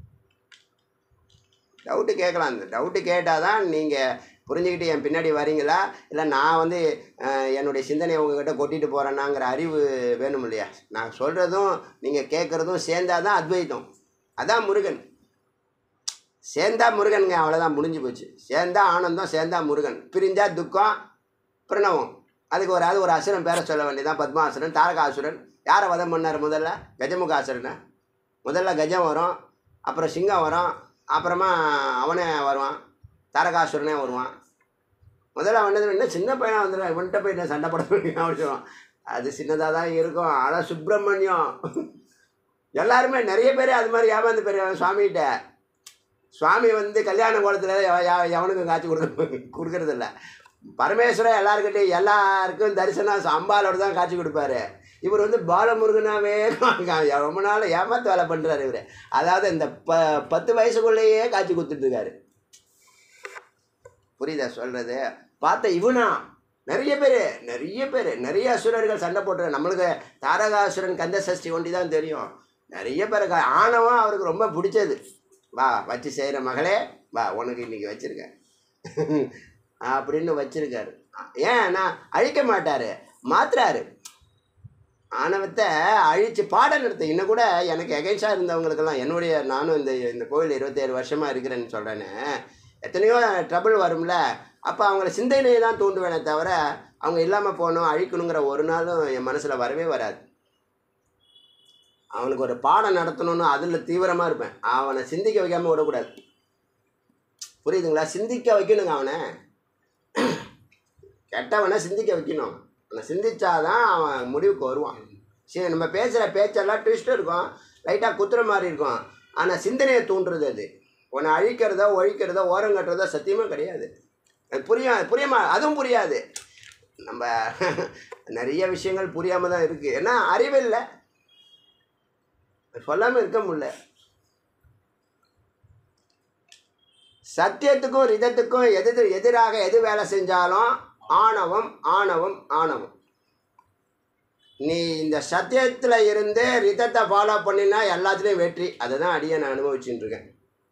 டவுட்டு கேட்கலாம் அந்த டவுட்டு கேட்டால் தான் நீங்கள் புரிஞ்சுக்கிட்டு என் பின்னாடி வரீங்களா இல்லை நான் வந்து அஹ், என்னுடைய சிந்தனையை உங்ககிட்ட கொட்டிட்டு போகிறேன்னாங்கிற அறிவு வேணும் இல்லையா நான் சொல்கிறதும் நீங்கள் கேட்குறதும் சேர்ந்தாதான் தான் அத்வைத்தம் அதான் முருகன் சேர்ந்தா முருகனுங்க அவ்வளோதான் முடிஞ்சு போச்சு சேர்ந்தா ஆனந்தம் சேர்ந்தா முருகன் பிரிஞ்சா துக்கம் பிரணவம் அதுக்கு ஒரு அது ஒரு அசுரன் பேரை சொல்ல வேண்டியதான் பத்மாசுரன் தாரகாசுரன் யாரை வதம் பண்ணார் முதல்ல கஜமுகாசுரனை முதல்ல கஜம் வரும் அப்புறம் சிங்கம் வரும் அப்புறமா அவனே வருவான் தாரகாசுரனே வருவான் முதல்ல அவன் என்ன என்ன சின்ன பையனாக வந்துடுவான் இவன்கிட்ட போய் என்ன சண்டை போட முடியும் அப்படின்னு சொல்லுவான் அது சின்னதாக தான் இருக்கும் ஆனால் சுப்பிரமணியம் எல்லாருமே நிறைய பேர் அது மாதிரி ஏமாந்து போயிருக்காங்க சுவாமிகிட்ட சுவாமி வந்து கல்யாண கோலத்தில் எவனுக்கும் காட்சி கொடுக்க கொடுக்கறதில்ல பரமேஸ்வரன் எல்லாருக்கிட்டையும் எல்லாருக்கும் தரிசனம் அம்பாலோட தான் காட்சி கொடுப்பாரு இவர் வந்து பாலமுருகனாவே கா- ரொம்ப நாள் ஏமாத்து வேலை பண்ணுறாரு இவர் அதாவது இந்த ப பத்து வயசுக்குள்ளேயே காட்சி கொடுத்துட்டு இருக்காரு புரியுதா சொல்கிறது பார்த்த இவனா நிறைய பேர் நிறைய பேர் நிறைய அசுரர்கள் சண்டை போட்டுற நம்மளுக்கு தாரகாசுரன் கந்த சஷ்டி ஒண்டி தான் தெரியும் நிறைய பேர் க- ஆணவம் அவருக்கு ரொம்ப பிடிச்சது வா வச்சு செய்கிற மகளே வா உனக்கு இன்னைக்கு வச்சிருக்கேன் அப்படின்னு வச்சிருக்காரு ஏன்னா அழிக்க மாட்டார் மாத்துறாரு ஆணவத்தை அழிச்சு பாடம் நடத்த இன்னும் கூட எனக்கு எகைன்ஸாக இருந்தவங்களுக்கெல்லாம் என்னுடைய நானும் இந்த இந்த கோவில் இருபத்தேழு வருஷமாக இருக்கிறேன்னு சொல்கிறேன்னு எத்தனையோ ட்ரபிள் வரும்ல அப்போ அவங்கள சிந்தனையை தான் தூண்டுவேனே தவிர அவங்க இல்லாமல் போகணும் அழிக்கணுங்கிற ஒரு நாளும் என் மனசில் வரவே வராது அவனுக்கு ஒரு பாடம் நடத்தணும்னு அதில் தீவிரமாக இருப்பேன் அவனை சிந்திக்க வைக்காமல் விடக்கூடாது புரியுதுங்களா சிந்திக்க வைக்கணுங்க அவனை கெட்டவனை சிந்திக்க வைக்கணும் அவனை சிந்திச்சாதான் அவன் முடிவுக்கு வருவான் சரி நம்ம பேசுகிற பேச்செல்லாம் ட்விஸ்ட் இருக்கும் லைட்டாக குத்துற மாதிரி இருக்கும் ஆனால் சிந்தனையை தூண்டுறது அது உன்னை அழிக்கிறதோ ஒழிக்கிறதோ ஓரம் கட்டுறதோ சத்தியமாக கிடையாது அது புரியா புரியாம அதுவும் புரியாது நம்ம நிறைய விஷயங்கள் புரியாமல் தான் இருக்குது ஏன்னா அறிவில்லை சொல்லாமல் இருக்க முடியல சத்தியத்துக்கும் ரிதத்துக்கும் எது எதிராக எது வேலை செஞ்சாலும் ஆணவம் ஆணவம் ஆணவம் நீ இந்த சத்தியத்தில் இருந்து ரிதத்தை ஃபாலோ பண்ணினா எல்லாத்துலேயும் வெற்றி அதை தான் அடியை நான் அனுபவிச்சுட்டு இருக்கேன்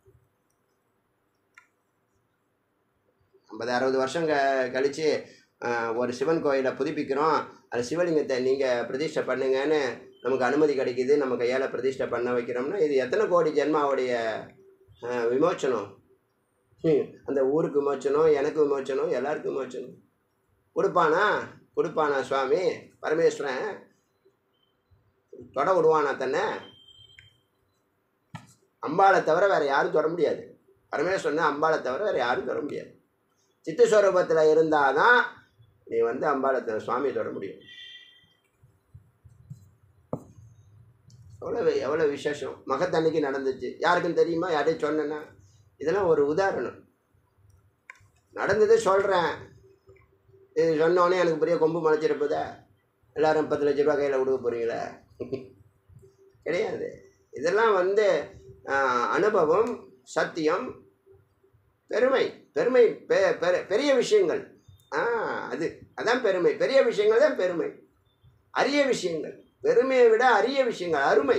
ஐம்பது அறுபது வருஷம் க கழித்து ஒரு சிவன் கோயிலை புதுப்பிக்கிறோம் அந்த சிவலிங்கத்தை நீங்கள் பிரதிஷ்டை பண்ணுங்கன்னு நமக்கு அனுமதி கிடைக்குது நம்ம கையால் பிரதிஷ்டை பண்ண வைக்கிறோம்னா இது எத்தனை கோடி ஜென்மாவுடைய அஹ், விமோச்சனம் ஹம், அந்த ஊருக்கு விமோச்சனம் எனக்கு விமோச்சனம் எல்லாருக்கும் விமோச்சனம் கொடுப்பானா கொடுப்பானா சுவாமி பரமேஸ்வரன் தொட விடுவானா தன்னை அம்பாளை தவிர வேறு யாரும் தொட முடியாது பரமேஸ்வரன் அம்பாளை தவிர வேறு யாரும் தொட முடியாது சித்தஸ்வரூபத்தில் இருந்தால் தான் நீ வந்து அம்பாளை த- சுவாமியை தொட முடியும் எவ்வளோ எவ்வளோ விசேஷம் மகத்தன்னைக்கு நடந்துச்சு யாருக்கும் தெரியுமா யாரையும் சொன்னேன்னா இதெல்லாம் ஒரு உதாரணம் நடந்தது சொல்கிறேன் இது சொன்னோடனே எனக்கு பெரிய கொம்பு முளைச்சிருப்பதா எல்லாரும் பத்து லட்ச ரூபா கையில் கொடுக்க போகிறீங்களா கிடையாது இதெல்லாம் வந்து ஆஹ், அனுபவம் சத்தியம் பெருமை பெருமை பெ பெ- பெரிய விஷயங்கள் ஆ அது அதான் பெருமை பெரிய விஷயங்கள் தான் பெருமை அரிய விஷயங்கள் பெருமையை விட அரிய விஷயங்கள் அருமை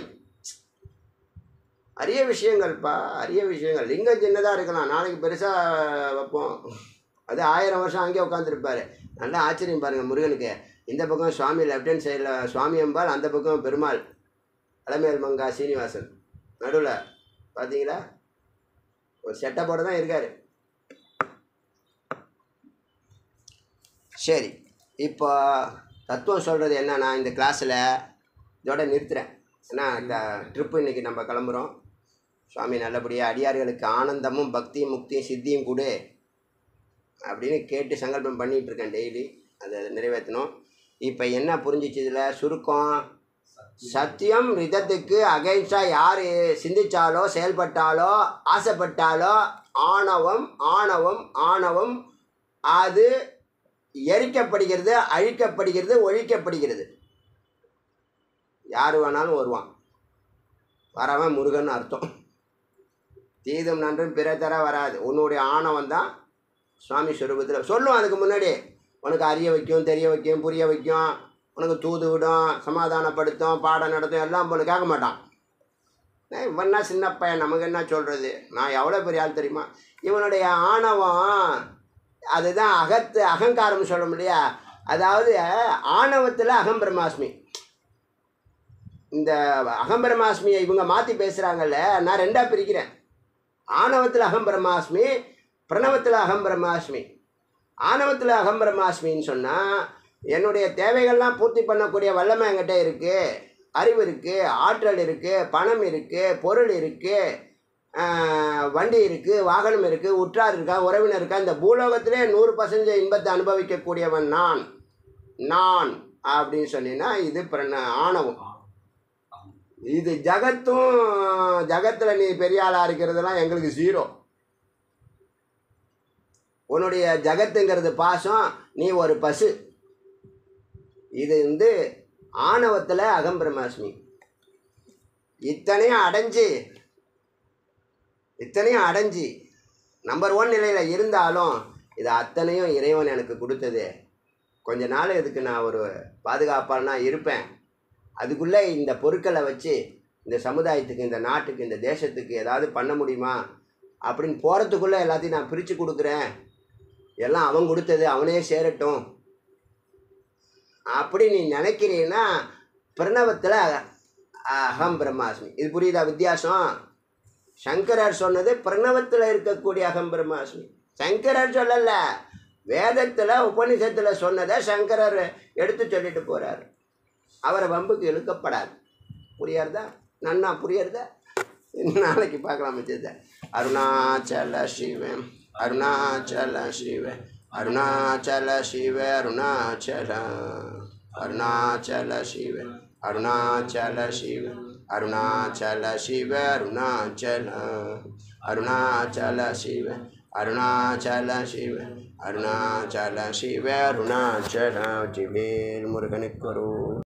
அரிய விஷயங்கள்ப்பா அரிய விஷயங்கள் லிங்கம் சின்னதாக இருக்கலாம் நாளைக்கு பெருசாக வைப்போம் அது ஆயிரம் வருஷம் அங்கேயே உட்காந்துருப்பாரு நல்லா ஆச்சரியம் பாருங்கள் முருகனுக்கு இந்த பக்கம் சுவாமி லெஃப்ட் ஹேண்ட் சைடில் சுவாமி அம்பாள் அந்த பக்கம் பெருமாள் அலமேல் மங்கா சீனிவாசன் நடுவில் பார்த்தீங்களா ஒரு செட்டப்போட தான் இருக்கார் சரி இப்போ தத்துவம் சொல்கிறது என்னன்னா இந்த கிளாஸில் இதோட நிறுத்துகிறேன் ஏன்னா இந்த ட்ரிப்பு இன்றைக்கி நம்ம கிளம்புறோம் சுவாமி நல்லபடியாக அடியார்களுக்கு ஆனந்தமும் பக்தியும் முக்தியும் சித்தியும் கொடு அப்படின்னு கேட்டு சங்கல்பம் பண்ணிகிட்டு இருக்கேன் டெய்லி அதை நிறைவேற்றணும் இப்போ என்ன புரிஞ்சிச்சு இதில் சுருக்கம் சத்தியம் ரிதத்துக்கு அகைன்ஸ்டாக யார் சிந்திச்சாலோ செயல்பட்டாலோ ஆசைப்பட்டாலோ ஆணவம் ஆணவம் ஆணவம் அது எரிக்கப்படுகிறது அழிக்கப்படுகிறது ஒழிக்கப்படுகிறது யார் வேணாலும் வருவான் வரவன் முருகன் அர்த்தம் தீதும் நன்றும் பிற தர வராது உன்னுடைய ஆணவம் தான் சுவாமி ஸ்வரூபத்தில் சொல்லும் அதுக்கு முன்னாடி உனக்கு அறிய வைக்கும் தெரிய வைக்கும் புரிய வைக்கும் உனக்கு தூது விடும் சமாதானப்படுத்தும் பாடம் நடத்தும் எல்லாம் பொண்ணு கேட்க மாட்டான் ஏய், இவன்னா சின்ன பையன் நமக்கு என்ன சொல்கிறது நான் எவ்வளோ பெரிய ஆள் தெரியுமா இவனுடைய ஆணவம் அதுதான் அகத்து அகங்காரம் சொல்ல முடியா அதாவது ஆணவத்தில் அகம் பிரம்மாஸ்மி இந்த அகம் பிரம்மாஸ்மியை இவங்க மாற்றி பேசுகிறாங்கல்ல நான் ரெண்டாக பிரிக்கிறேன் ஆணவத்தில் அகம் பிரம்மாஸ்மி பிரணவத்தில் அகம் பிரம்மாஸ்மி ஆணவத்தில் அகம் பிரம்மாஸ்மின்னு சொன்னால் என்னுடைய தேவைகள்லாம் பூர்த்தி பண்ணக்கூடிய வல்லமை என்கிட்ட இருக்குது அறிவு இருக்குது ஆற்றல் இருக்குது பணம் இருக்குது பொருள் இருக்குது வண்டி இருக்குது வாகனம் இருக்குது உற்றார் இருக்கா உறவினர் இருக்கா இந்த பூலோகத்திலே நூறு பர்சன்டேஜ் இன்பத்தை அனுபவிக்கக்கூடியவன் நான் நான் அப்படின்னு சொன்னீங்கன்னா இது பிரண ஆணவம் இது ஜகத்தும் ஜகத்தில் நீ பெரிய ஆளாக இருக்கிறதெல்லாம் எங்களுக்கு ஜீரோ உன்னுடைய ஜகத்துங்கிறது பாசம் நீ ஒரு பசு இது வந்து ஆணவத்தில் அகம்பிரமாஸ்மி இத்தனையும் அடைஞ்சு இத்தனையும் அடைஞ்சு நம்பர் ஒன் நிலையில் இருந்தாலும் இது அத்தனையும் இறைவன் எனக்கு கொடுத்தது கொஞ்ச நாள் இதுக்கு நான் ஒரு பாதுகாப்பானா இருப்பேன் அதுக்குள்ளே இந்த பொருட்களை வச்சு இந்த சமுதாயத்துக்கு இந்த நாட்டுக்கு இந்த தேசத்துக்கு ஏதாவது பண்ண முடியுமா அப்படின்னு போகிறதுக்குள்ளே எல்லாத்தையும் நான் பிரித்து கொடுக்குறேன் எல்லாம் அவன் கொடுத்தது அவனே சேரட்டும் அப்படி நீ நினைக்கிறீன்னா பிரணவத்தில் அகம் பிரம்மாஸ்மி இது புரியுதா வித்தியாசம் சங்கரர் சொன்னது பிரணவத்தில் இருக்கக்கூடிய அகம் பிரம்மாஸ்மி சங்கரர் சொல்லல வேதத்தில் உபனிஷத்தில் சொன்னதை சங்கரர் எடுத்து சொல்லிட்டு போகிறார் அவரை வம்புக்கு இழுக்கப்படாது புரியாருதா நன்னா புரியுறதா நாளைக்கு பார்க்கலாம் மிச்சத்தை அருணாச்சல சிவன் அருணாச்சல சிவன் அருணாச்சல சிவ அருணாச்சல அருணாச்சல சிவ அருணாச்சல சிவ அருணாச்சல சிவ அருணாச்சல அருணாச்சல சிவ அருணாச்சல சிவ அருணாச்சல சிவ அருணாச்சல ஜிவேல் முருகனுக்கு